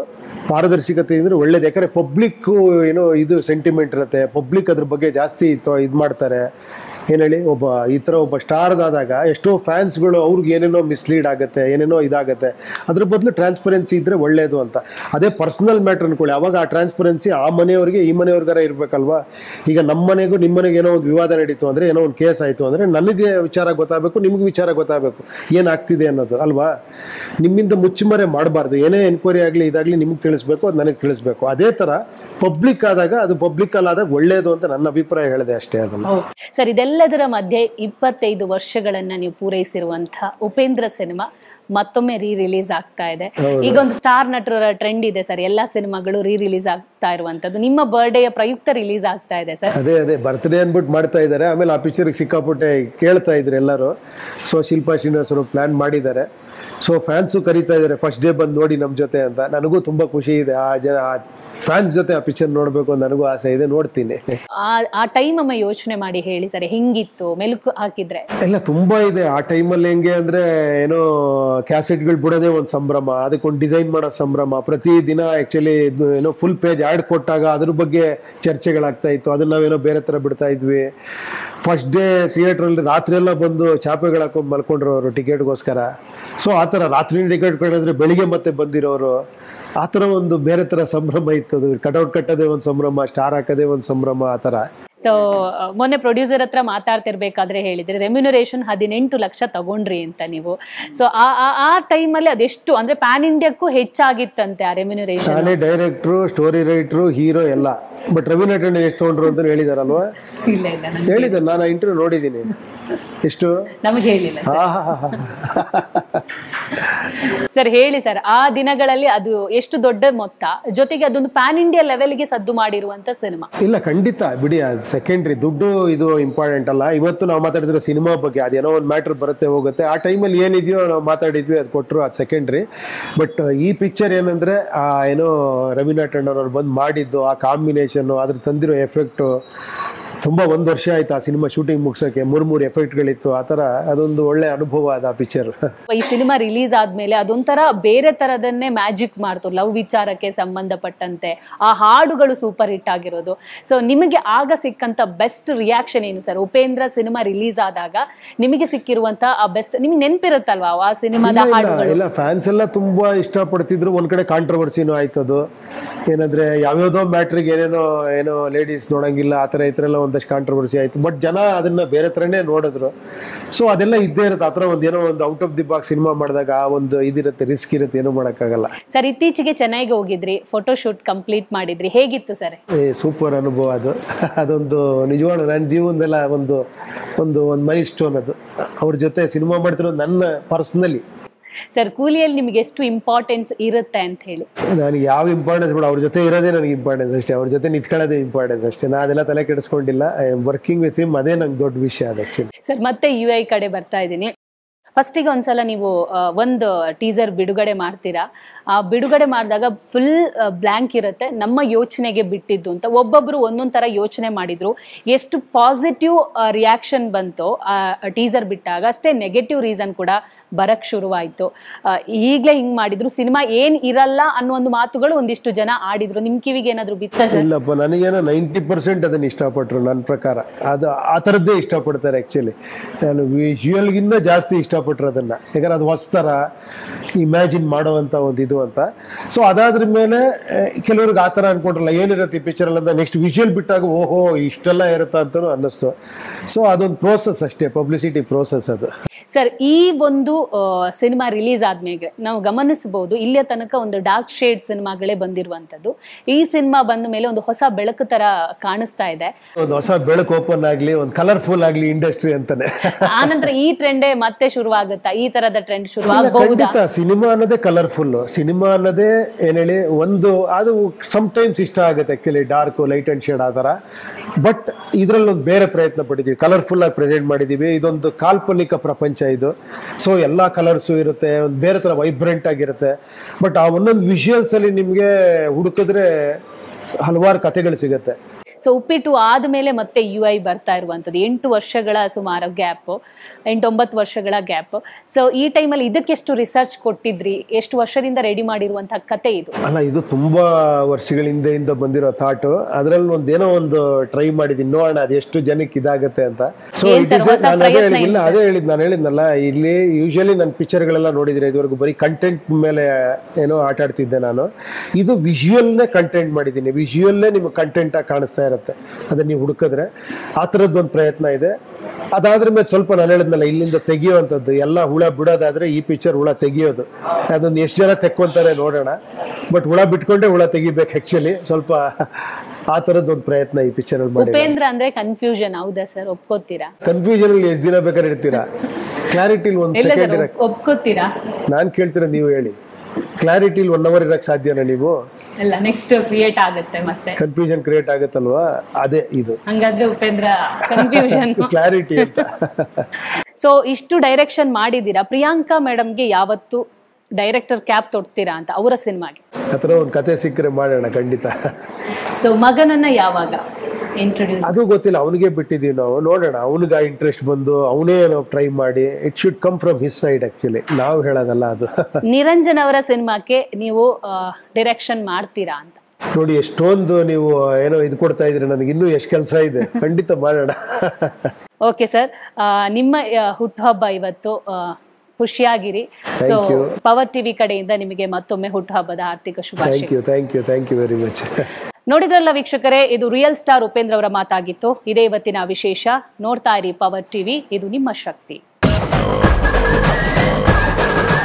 ಪಾರದರ್ಶಕತೆ ಅಂದ್ರೆ ಒಳ್ಳೇದು ಯಾಕಂದ್ರೆ ಪಬ್ಲಿಕ್ ಏನೋ ಇದು ಸೆಂಟಿಮೆಂಟ್ ಇರುತ್ತೆ ಪಬ್ಲಿಕ್ ಅದ್ರ ಬಗ್ಗೆ ಜಾಸ್ತಿ ಇದು ಮಾಡ್ತಾರೆ ಏನ್ ಹೇಳಿ ಒಬ್ಬ ಈ ಥರ ಒಬ್ಬ ಸ್ಟಾರ್ದಾದಾಗ ಎಷ್ಟೋ ಫ್ಯಾನ್ಸ್ಗಳು ಅವ್ರಿಗೆ ಏನೇನೋ ಮಿಸ್ಲೀಡ್ ಆಗುತ್ತೆ ಏನೇನೋ ಇದಾಗುತ್ತೆ ಅದ್ರ ಬದಲು ಟ್ರಾನ್ಸ್ಪರೆನ್ಸಿ ಇದ್ರೆ ಒಳ್ಳೇದು ಅಂತ ಅದೇ ಪರ್ಸನಲ್ ಮ್ಯಾಟ್ರ್ ಅನ್ಕೊಳ್ಳಿ ಅವಾಗ ಆ ಟ್ರಾನ್ಸ್ಪರೆನ್ಸಿ ಆ ಮನೆಯವ್ರಿಗೆ ಈ ಮನೆಯವ್ರಿಗಾರ ಇರ್ಬೇಕಲ್ವಾ ಈಗ ನಮ್ಮ ಮನೆಗೂ ನಿಮ್ಮ ಮನೆಗೆ ಏನೋ ಒಂದು ವಿವಾದ ನಡೀತು ಅಂದ್ರೆ ಏನೋ ಒಂದು ಕೇಸ್ ಆಯಿತು ಅಂದ್ರೆ ನನಗೆ ವಿಚಾರ ಗೊತ್ತಾಗಬೇಕು ನಿಮ್ಗೆ ವಿಚಾರ ಗೊತ್ತಾಗಬೇಕು ಏನಾಗ್ತಿದೆ ಅನ್ನೋದು ಅಲ್ವಾ ನಿಮ್ಮಿಂದ ಮುಚ್ಚುಮರೆ ಮಾಡಬಾರ್ದು ಏನೇ ಎನ್ಕ್ವೈರಿ ಆಗಲಿ ಇದಾಗಲಿ ನಿಮ್ಗೆ ತಿಳಿಸ್ಬೇಕು ಅದು ನನಗೆ ತಿಳಿಸ್ಬೇಕು ಅದೇ ಥರ ಪಬ್ಲಿಕ್ ಆದಾಗ ಅದು ಪಬ್ಲಿಕ್ ಆದಾಗ ಒಳ್ಳೇದು ಅಂತ ನನ್ನ ಅಭಿಪ್ರಾಯ ಹೇಳಿದೆ ಅಷ್ಟೇ ಅದನ್ನು ಸರ್ ಇದೆಲ್ಲದರ ಮಧ್ಯೆ ಇಪ್ಪತ್ತೈದು ವರ್ಷಗಳನ್ನ ನೀವು ಪೂರೈಸಿರುವಂತಹ ಉಪೇಂದ್ರ ಸಿನಿಮಾ ಮತ್ತೊಮ್ಮೆ ರೀ ರಿಲೀಸ್ ಆಗ್ತಾ ಇದೆ ಈಗ ಒಂದು ಸ್ಟಾರ್ ನಟರ ಟ್ರೆಂಡ್ ಇದೆ ಸರ್ ಎಲ್ಲಾ ಸಿನಿಮಾಗಳು ರೀ ರಿಲೀಸ್ ಆಗ್ತಾ ಇರುವಂತದ್ದು ನಿಮ್ಮ ಬರ್ಡೇಯ ಪ್ರಯುಕ್ತ ರಿಲೀಸ್ ಆಗ್ತಾ ಇದೆ ಸರ್ ಅದೇ ಅದೇ ಬರ್ತ್ಡೇ ಅಂದ್ಬಿಟ್ಟು ಮಾಡ್ತಾ ಇದ್ದಾರೆ ಆಮೇಲೆ ಆ ಪಿಕ್ಚರ್ಗೆ ಸಿಕ್ಕಾಪಟ್ಟೆ ಕೇಳ್ತಾ ಇದ್ರು ಎಲ್ಲರೂ ಸೊ ಶಿಲ್ಪಾ ಶ್ರೀನಿವಾಸ್ ಅವರು ಪ್ಲಾನ್ ಮಾಡಿದ್ದಾರೆ ಸೊ ಫ್ಯಾನ್ಸು ಕರೀತಾ ಇದ್ದಾರೆ ಫಸ್ಟ್ ಡೇ ಬಂದು ನೋಡಿ ನಮ್ಮ ಜೊತೆ ಅಂತ ನನಗೂ ತುಂಬ ಖುಷಿ ಇದೆ ಆ ಜನ ಫ್ಯಾನ್ಸ್ ಜೊತೆ ಆ ಪಿಕ್ಚರ್ ನೋಡಬೇಕು ಅಂತ ನನಗೂ ಆಸೆ ಇದೆ ನೋಡ್ತೀನಿ ಆ ಆ ಟೈಮ್ ಅಮ್ಮ ಯೋಚನೆ ಮಾಡಿ ಹೇಳಿ ಸರ್ ಹೆಂಗಿತ್ತು ಮೆಲುಕು ಹಾಕಿದ್ರೆ ಎಲ್ಲ ತುಂಬಾ ಇದೆ ಆ ಟೈಮಲ್ಲಿ ಹೆಂಗೆ ಅಂದ್ರೆ ಏನೋ ಕ್ಯಾಸೆಟ್ಗಳು ಬಿಡೋದೇ ಒಂದು ಸಂಭ್ರಮ ಅದಕ್ಕೊಂದು ಡಿಸೈನ್ ಮಾಡೋ ಸಂಭ್ರಮ ಪ್ರತಿ ದಿನ ಆಕ್ಚುಲಿ ಏನೋ ಫುಲ್ ಪೇಜ್ ಆ್ಯಡ್ ಕೊಟ್ಟಾಗ ಅದ್ರ ಬಗ್ಗೆ ಚರ್ಚೆಗಳಾಗ್ತಾ ಇತ್ತು ಅದನ್ನ ನಾವೇನೋ ಬೇರೆ ಥರ ಬಿಡ್ತಾ ಇದ್ವಿ ಫಸ್ಟ್ ಡೇ ಥಿಯೇಟ್ರಲ್ಲಿ ರಾತ್ರಿ ಎಲ್ಲ ಬಂದು ಚಾಪೆಗಳು ಹಾಕೊಂಡು ಮಲ್ಕೊಂಡ್ರವರು ಟಿಕೆಟ್ಗೋಸ್ಕರ ಸೊ ಆ ಥರ ರಾತ್ರಿ ಟಿಕೆಟ್ ಕೊಡಿದ್ರೆ ಬೆಳಿಗ್ಗೆ ಮತ್ತೆ ಬಂದಿರೋರು ಆ ಥರ ಒಂದು ಬೇರೆ ಥರ ಸಂಭ್ರಮ ಇತ್ತು ಅದು ಕಟೌಟ್ ಕಟ್ಟೋದೇ ಒಂದು ಸಂಭ್ರಮ ಸ್ಟಾರ್ ಹಾಕೋದೇ ಒಂದು ಸಂಭ್ರಮ ಆ ಥರ ಸೊ ಮೊನ್ನೆ ಪ್ರೊಡ್ಯೂಸರ್ ಹತ್ರ ಮಾತಾಡ್ತಿರ್ಬೇಕಾದ್ರೆ ಹೇಳಿದ್ರೆ ರೆಮ್ಯುನರೇಷನ್ ಹದಿನೆಂಟು ಲಕ್ಷ ತಗೊಂಡ್ರಿ ಅಂತ ನೀವು ಸೊ ಆ ಆ- ಆ ಟೈಮಲ್ಲಿ ಅದೆಷ್ಟು ಅಂದ್ರೆ ಪ್ಯಾನ್ ಇಂಡಿಯಾಕ್ಕೂ ಹೆಚ್ಚಾಗಿತ್ತಂತೆ ಆ ರೆಮ್ಯುನರೇಷನ್ ನಾನೇ ಡೈರೆಕ್ಟ್ರು ಸ್ಟೋರಿ ರೈಟ್ರು ಹೀರೋ ಎಲ್ಲ ಬಟ್ ರವಿ ನಟಣ್ಣ ಎಷ್ಟು ತೊಗೊಂಡ್ರು ಅಂತ ಹೇಳಿದಾರಲ್ವಾ ಇಲ್ಲ ಇಲ್ಲ ಹೇಳಿದ್ದೆ ನಾನು ಆ ಇಂಟರ್ವ್ಯೂ ನೋಡಿದ್ದೀನಿ ಎಷ್ಟು ನಮಗೆ ಹೇಳಿಲ್ಲ ಆಹಾಹಾಹಾ. ಸರ್ ಹೇಳಿ ಸರ್ ಆ ದಿನಗಳಲ್ಲಿ ಅದು ಎಷ್ಟು ದೊಡ್ಡ ಮೊತ್ತ ಜೊತೆಗೆ ಅದೊಂದು ಪ್ಯಾನ್ ಇಂಡಿಯಾ ಲೆವೆಲ್ಗೆ ಸದ್ದು ಮಾಡಿರುವಂತ ಸಿನಿಮಾ ಇಲ್ಲ ಖಂಡಿತ ಬಿಡಿ ಅದು ಸೆಕೆಂಡ್ರಿ ದುಡ್ಡು ಇದು ಇಂಪಾರ್ಟೆಂಟ್ ಅಲ್ಲ ಇವತ್ತು ನಾವು ಮಾತಾಡಿದ್ರು ಸಿನಿಮಾ ಬಗ್ಗೆ ಅದೇನೋ ಒಂದು ಮ್ಯಾಟ್ರ್ ಬರುತ್ತೆ ಹೋಗುತ್ತೆ ಆ ಟೈಮಲ್ಲಿ ಏನಿದೆಯೋ ನಾವು ಮಾತಾಡಿದ್ವಿ ಅದು ಕೊಟ್ಟರು ಅದು ಸೆಕೆಂಡ್ರಿ ಬಟ್ ಈ ಪಿಕ್ಚರ್ ಏನಂದ್ರೆ ಆ ಏನೋ ರವಿ ನಾಟಣ್ಣವ್ರು ಬಂದು ಮಾಡಿದ್ದು ಆ ಕಾಂಬಿನೇಷನ್ನು ಅದ್ರ ತಂದಿರೋ ಎಫೆಕ್ಟು ತುಂಬ ಒಂದು ವರ್ಷ ಆಯ್ತು ಆ ಸಿನಿಮಾ ಶೂಟಿಂಗ್ ಮುಗ್ಸೋಕ್ಕೆ ಮೂರು ಮೂರು ಎಫೆಕ್ಟ್ಗಳಿತ್ತು ಆ ಥರ ಅದೊಂದು ಒಳ್ಳೆ ಅನುಭವ ಅದು ಆ ಪಿಕ್ಚರ್ ಈ ಸಿನಿಮಾ ರಿಲೀಸ್ ಆದ್ಮೇಲೆ ಅದೊಂಥರ ಬೇರೆ ತರದನ್ನೇ ಮ್ಯಾಜಿಕ್ ಮಾಡ್ತು ಲವ್ ವಿಚಾರಕ್ಕೆ ಸಂಬಂಧಪಟ್ಟಂತೆ ಆ ಹಾಡುಗಳು ಸೂಪರ್ ಹಿಟ್ ಆಗಿರೋದು ಸೊ ನಿಮಗೆ ಆಗ ಸಿಕ್ಕಂತ ಬೆಸ್ಟ್ ರಿಯಾಕ್ಷನ್ ಏನು ಸರ್ ಉಪೇಂದ್ರ ಸಿನಿಮಾ ರಿಲೀಸ್ ಆದಾಗ ನಿಮಗೆ ಸಿಕ್ಕಿರುವಂತ ಆ ಬೆಸ್ಟ್ ನಿಮ್ಗೆ ನೆನಪಿರುತ್ತಲ್ವಾ ಆ ಸಿನಿಮಾದ ಇಲ್ಲ, ಹಾಡುಗಳು ಇಲ್ಲ ಫ್ಯಾನ್ಸ್ ಎಲ್ಲ ತುಂಬಾ ಇಷ್ಟಪಡ್ತಿದ್ರು ಒಂದ್ ಕಡೆ ಕಾಂಟ್ರವರ್ಸಿನೂ ಆಯ್ತದು ಏನಂದ್ರೆ ಯಾವ್ಯಾವ್ದೋ ಮ್ಯಾಟ್ರಿಗೆ ಏನೇನೋ ಏನೋ ಲೇಡೀಸ್ ನೋಡಂಗಿಲ್ಲ ಆ ಥರ ಈ ಥರ ಎಲ್ಲ ಒಂದಷ್ಟು ಕಾಂಟ್ರವರ್ಸಿ ಆಯ್ತು ಬಟ್ ಜನ ಅದನ್ನ ಬೇರೆ ಥರನೇ ನೋಡಿದ್ರು ಸೊ ಅದೆಲ್ಲ ಇದ್ದೇ ಇರುತ್ತೆ ಆ ಥರ ಒಂದು ಏನೋ ಒಂದು out of the box cinema ಮಾಡಿದಾಗ ಆ ಒಂದು ಇದಿರುತ್ತೆ ರಿಸ್ಕ್ ಇರುತ್ತೆ ಏನೂ ಮಾಡೋಕ್ಕಾಗಲ್ಲ ಸರ್ ಇತ್ತೀಚೆಗೆ ಚೆನ್ನೈಗೆ ಹೋಗಿದ್ರಿ ಫೋಟೋ ಶೂಟ್ ಕಂಪ್ಲೀಟ್ ಮಾಡಿದ್ರಿ ಹೇಗಿತ್ತು ಸರ್ ಏ ಸೂಪರ್ ಅನುಭವ ಅದು ಅದೊಂದು ನಿಜವಾಗ್ಲೂ ನನ್ನ ಜೀವನದಲ್ಲ ಒಂದು ಒಂದು ಒಂದು ಮೈಲ್ ಸ್ಟೋನ್ ಅದು ಅವ್ರ ಜೊತೆ ಸಿನಿಮಾ ಮಾಡ್ತಿರೋದು ನನ್ನ ಪರ್ಸ್ನಲಿ ಸರ್ ಕೂಲಿಯಲ್ಲಿ ನಿಮ್ಗೆ ಎಷ್ಟು ಇಂಪಾರ್ಟೆನ್ಸ್ ಇರುತ್ತೆ ಅಂತ ಹೇಳಿ ನನಗೆ ಯಾವ ಇಂಪಾರ್ಟೆನ್ಸ್ ಬೇಡ ಅವ್ರ ಜೊತೆ ಇರೋದೇ ನನಗೆ ಇಂಪಾರ್ಟೆನ್ಸ್ ಅಷ್ಟೇ ಅವ್ರ ಜೊತೆ ನಿಂತ್ಕೊಳ್ಳೋದೇ ಇಂಪಾರ್ಟೆನ್ಸ್ ಅಷ್ಟೇ ನಾ ಅದೆಲ್ಲ ತಲೆ ಕೆಡಿಸ್ಕೊಂಡಿಲ್ಲ I am working with him ಅದೇ ನಂಗೆ ದೊಡ್ಡ ವಿಷಯ ಅದು ಆ್ಯಕ್ಚುಲಿ ಸರ್ ಮತ್ತೆ ಯು ಐ ಕಡೆ ಬರ್ತಾ ಇದ್ದೀನಿ ಫಸ್ಟಿಗೆ ಒಂದ್ಸಲ ನೀವು ಆ, ಒಂದು ಟೀಸರ್ ಬಿಡುಗಡೆ ಮಾಡ್ತೀರಾ ಆ ಬಿಡುಗಡೆ ಮಾಡಿದಾಗ ಫುಲ್ ಬ್ಲ್ಯಾಂಕ್ ಇರುತ್ತೆ ನಮ್ಮ ಯೋಚನೆಗೆ ಬಿಟ್ಟಿದ್ದು ಅಂತ ಒಬ್ಬೊಬ್ರು ಒಂದೊಂದ್ ತರ ಯೋಚನೆ ಮಾಡಿದ್ರು ಎಷ್ಟು ಪಾಸಿಟಿವ್ ರಿಯಾಕ್ಷನ್ ಬಂತು ಆ ಟೀಸರ್ ಬಿಟ್ಟಾಗ ಅಷ್ಟೇ ನೆಗೆಟಿವ್ ರೀಸನ್ ಕೂಡ ಬರಕ್ ಶುರುವಾಯ್ತು ಆ, ಈಗ್ಲೇ ಹಿಂಗ್ ಮಾಡಿದ್ರು ಸಿನಿಮಾ ಏನ್ ಇರಲ್ಲ ಅನ್ನೋ ಒಂದು ಮಾತುಗಳು ಒಂದಿಷ್ಟು ಜನ ಆಡಿದ್ರು ನಿಮ್ ಕಿವಿಗೆ ಏನಾದ್ರು ಬಿತ್ತ ಸರ್ ಇಲ್ಲಪ್ಪ ನನಗೇನೋ ನೈಂಟಿ ಪರ್ಸೆಂಟ್ ಅದನ್ನ ಇಷ್ಟಪಟ್ಟರು ನನ್ನ ಪ್ರಕಾರ ಅದು ಆ ಥರದ್ದೇ ಇಷ್ಟಪಡ್ತಾರೆ ಆ್ಯಕ್ಚುಲಿ ನಾನು ವಿಜುವಲ್ಗಿಂತ ಜಾಸ್ತಿ ಇಷ್ಟಪಟ್ರು ಅದನ್ನ ಯಾಕಂದ್ರೆ ಅದು ಹೊಸ್ತರ ಇಮ್ಯಾಜಿನ್ ಮಾಡೋವಂಥ ಒಂದು ಇದು ಅಂತ ಸೊ ಅದಾದ್ರ ಮೇಲೆ ಆ, ಕೆಲವ್ರಿಗೆ ಆ ಥರ ಅನ್ಕೊಂಡ್ರಲ್ಲ ಏನಿರುತ್ತೆ ಈ ಪಿಕ್ಚರಲ್ಲಿ ಅಂತ ನೆಕ್ಸ್ಟ್ ವಿಜುವಲ್ ಬಿಟ್ಟಾಗ ಓಹೋ ಇಷ್ಟೆಲ್ಲ ಇರುತ್ತಾ ಅಂತಲೂ ಅನ್ನಿಸ್ತು ಸೊ ಅದೊಂದು ಪ್ರೋಸೆಸ್ ಅಷ್ಟೇ ಪಬ್ಲಿಸಿಟಿ ಪ್ರೋಸೆಸ್ ಅದು ಸರ್ ಈ ಒಂದು ಸಿನಿಮಾ ರಿಲೀಸ್ ಆದ್ಮೇಲೆ ನಾವು ಗಮನಿಸಬಹುದು ಇಲ್ಲಿಯ ತನಕ ಒಂದು ಡಾರ್ಕ್ ಶೇಡ್ ಸಿನಿಮಾಗಳೇ ಬಂದಿರುವಂತದ್ದು ಈ ಸಿನಿಮಾ ಬಂದ ಮೇಲೆ ಒಂದು ಹೊಸ ಬೆಳಕು ತರ ಕಾಣಿಸ್ತಾ ಇದೆ ಒಂದು ಹೊಸ ಬೆಳಕು ಓಪನ್ ಆಗಲಿ ಒಂದು ಕಲರ್ಫುಲ್ ಆಗಲಿ ಇಂಡಸ್ಟ್ರಿ ಅಂತಾನೆ ಆನಂತರ ಈ ಟ್ರೆಂಡೇ ಮತ್ತೆ ಶುರುವಾಗುತ್ತಾ ಈ ತರದ ಟ್ರೆಂಡ್ ಶುರುವಾಗಬಹುದಾ ಖಂಡಿತ ಸಿನಿಮಾ ಅನ್ನೋದೇ ಕಲರ್ಫುಲ್ ಸಿನಿಮಾ ಅನ್ನೋದೇ ಏನ್ ಹೇಳಿ ಒಂದು ಅದು ಟೈಮ್ಸ್ ಇಷ್ಟ ಆಗುತ್ತೆ actually dark light and shade ಆ ಥರ ಬಟ್ ಇದ್ರಲ್ಲಿ ಒಂದು ಬೇರೆ ಪ್ರಯತ್ನ ಪಟ್ಟಿದ್ದೀವಿ ಕಲರ್ಫುಲ್ ಆಗಿ ಪ್ರೆಸೆಂಟ್ ಮಾಡಿದ್ದೀವಿ ಇದೊಂದು ಕಾಲ್ಪನಿಕ ಪ್ರಪಂಚ ಇದು ಸೊ ಎಲ್ಲ ಕಲರ್ಸು ಇರುತ್ತೆ ಒಂದು ಬೇರೆ ಥರ ವೈಬ್ರೆಂಟ್ ಆಗಿರುತ್ತೆ ಬಟ್ ಆ ಒಂದೊಂದು ವಿಷುವಲ್ಸ್ ಅಲ್ಲಿ ನಿಮಗೆ ಹುಡುಕಿದ್ರೆ ಹಲವಾರು ಕಥೆಗಳು ಸಿಗುತ್ತೆ ಸೊ ಉಪ್ಪಿಟ್ಟು ಆದ್ಮೇಲೆ ಮತ್ತೆ ಯು ಐ ಬರ್ತಾ ಇರುವಂಥದ್ದು ಎಂಟು ವರ್ಷಗಳ ಸುಮಾರು ಗ್ಯಾಪ್ ಎಂಟೊಂಬತ್ತು ವರ್ಷಗಳ ಗ್ಯಾಪ್ ಸೊ ಈ ಟೈಮಲ್ಲಿ ಇದಕ್ಕೆಷ್ಟು ರಿಸರ್ಚ್ ಕೊಟ್ಟಿದ್ರಿ ಎಷ್ಟು ವರ್ಷದಿಂದ ರೆಡಿ ಮಾಡಿರುವಂತಹ ಕತೆ ಇದು ಅಲ್ಲ ಇದು ತುಂಬಾ ವರ್ಷಗಳ ಹಿಂದೆಯಿಂದ ಬಂದಿರೋ ಥಾಟು ಅದ್ರಲ್ಲಿ ಒಂದೇನೋ ಒಂದು ಟ್ರೈ ಮಾಡಿದ್ದೀನಿ ನೋಡೋಣ ಅದು ಎಷ್ಟು ಜನಕ್ಕೆ ಇದಾಗತ್ತೆ ಅಂತ ಸೊ ಏನ್ ಇಟ್ sir, ಇಸ್ ಹೊಸ ನಾನು ಅದೇ ಪ್ರಯತ್ನ ಹೇಳಿದ್ದಿಲ್ಲ ಏನು ಅದೇ ಹೇಳಿದ್ ನಾನು ಹೇಳಿದ್ನಲ್ಲ ಇಲ್ಲಿ ಯೂಶಲಿ ನನ್ನ ಪಿಕ್ಚರ್ಗಳೆಲ್ಲ ನೋಡಿದ್ರೆ ಇದುವರೆಗೂ ಬರೀ ಕಂಟೆಂಟ್ ಮೇಲೆ ಏನೋ ಆಟ ಆಡ್ತಿದ್ದೆ ನಾನು ಇದು ವಿಜುವಲ್ನೇ ಕಂಟೆಂಟ್ ಮಾಡಿದ್ದೀನಿ ವಿಜುವಲ್ಲೇ ನಿಮ್ಗೆ ಕಂಟೆಂಟ್ ಆಗಿ ಕಾಣಿಸ್ತಾ ಇರುತ್ತೆ ಅದನ್ನ ನೀವು ಹುಡುಕಿದ್ರೆ ಆ ಥರದ್ದೊಂದು ಪ್ರಯತ್ನ ಇದೆ ಅದಾದ್ರ ಮೇಲೆ ಸ್ವಲ್ಪ ನಾನು ಹೇಳಿದ್ನಲ್ಲ ಇಲ್ಲಿಂದ ತೆಗಿಯುವಂಥದ್ದು ಎಲ್ಲ ಹುಳ ಬಿಡೋದಾದ್ರೆ ಈ ಪಿಕ್ಚರ್ ಹುಳ ತೆಗಿಯೋದು ಅದನ್ನ ಎಷ್ಟು ಜನ ತೆಕ್ಕೊಂತಾರೆ ನೋಡೋಣ ಬಟ್ ಹುಳ ಬಿಟ್ಕೊಂಡೆ ಹುಳ ತೆಗಿಬೇಕು ಆ್ಯಕ್ಚುಲಿ ಸ್ವಲ್ಪ ಆ ಥರದ್ದೊಂದು ಪ್ರಯತ್ನ ಈ ಪಿಕ್ಚರಲ್ಲಿ ಮಾಡಿ ಉಪೇಂದ್ರ ಅಂದ್ರೆ ಕನ್ಫ್ಯೂಷನ್ ಹೌದಾ ಸರ್ ಒಪ್ಕೋತೀರಾ ಕನ್ಫ್ಯೂಷನ್ ಅಲ್ಲಿ ಎಷ್ಟು ದಿನ ಬೇಕಾದ್ರೆ ಇರ್ತೀರಾ ಕ್ಲಾರಿಟಿಲಿ ಒಂದು ಇಲ್ಲ ಸೆಕೆಂಡ್ ಸರ್ ಇರಕ್ಕೆ ಒಪ್ಕೋತೀರಾ ನಾನು ಕೇಳ್ತೀರ ನೀವು ಹೇಳಿ ಕ್ಲಾರಿಟಿಲಿ ಒನ್ ಅವರ್ ಇರಕ್ಕೆ ಸಾಧ್ಯನಾ ನೀವು ಇಲ್ಲ ನೆಕ್ಸ್ಟ್ ಕ್ರಿಯೇಟ್ ಆಗುತ್ತೆ ಮತ್ತೆ ಕನ್ಫ್ಯೂಷನ್ ಕ್ರಿಯೇಟ್ ಆಗುತ್ತಲ್ವಾ ಅದೇ ಇದು ಹಂಗಾದ್ರೆ ಉಪೇಂದ್ರ ಕನ್ಫ್ಯೂಷನ್ ಕ್ಲಾರಿಟಿ ಅಂತ ಸೊ ಇಷ್ಟು ಡೈರೆಕ್ಷನ್ ಮಾಡಿದ್ದೀರಾ ಪ್ರಿಯಾಂಕಾ ಮೇಡಮ್ಗೆ ಯಾವತ್ತು ಡೈರೆಕ್ಟರ್ ಕ್ಯಾಪ್ ತೊಡ್ತೀರಾ ಅಂತ ಅವರ ಸಿನಿಮಾಗೆ ಆ ಥರ ಒಂದು ಕತೆ ಸಿಕ್ಕರೆ ಮಾಡೋಣ ಖಂಡಿತ ಸೊ ಮಗನನ್ನ ಯಾವಾಗ ಇಂಟ್ರೊಡ್ಯೂಸ್ ಅದು ಗೊತ್ತಿಲ್ಲ ಅವನಿಗೆ ಬಿಟ್ಟಿದ್ದೀವಿ ನಾವು ನೋಡೋಣ ಅವನಿಗೆ ಇಂಟ್ರೆಸ್ಟ್ ಬಂದು ಅವನೇ ನಾವು ಟ್ರೈ ಮಾಡಿ it should come from his side actually ನಾವು ಹೇಳೋದಲ್ಲ ಅದು ನಿರಂಜನ್ ಅವರ ಸಿನಿಮಾಕ್ಕೆ ನೀವು ಡೈರೆಕ್ಷನ್ ಮಾಡ್ತೀರಾ ಅಂತ ನೋಡಿ ಎಷ್ಟೊಂದು ನೀವು ಏನೋ ಇದು ಕೊಡ್ತಾ ಇದ್ರಿ ನನಗೆ ಇನ್ನೂ ಎಷ್ಟು ಕೆಲಸ ಇದೆ ಖಂಡಿತ ಮಾಡೋಣ ಓಕೆ ಸರ್ ನಿಮ್ಮ ಆ, ಹುಟ್ಟುಹಬ್ಬ ಇವತ್ತು ಆ, ಖುಷಿಯಾಗಿರಿ so Thank you. Power TV ಕಡೆಯಿಂದ ನಿಮಗೆ ಮತ್ತೊಮ್ಮೆ ಹುಟ್ಟುಹಬ್ಬದ ಆರ್ಥಿಕ ಶುಭಾಶಯ thank you thank you thank you very much ನೋಡಿದ್ರಲ್ಲ ವೀಕ್ಷಕರೇ ಇದು ರಿಯಲ್ ಸ್ಟಾರ್ ಉಪೇಂದ್ರ ಅವರ ಮಾತಾಗಿತ್ತು ಇದೇ ಇವತ್ತಿನ ವಿಶೇಷ ನೋಡ್ತಾ ಇರಿ ಪವರ್ ಟಿವಿ ಇದು ನಿಮ್ಮ ಶಕ್ತಿ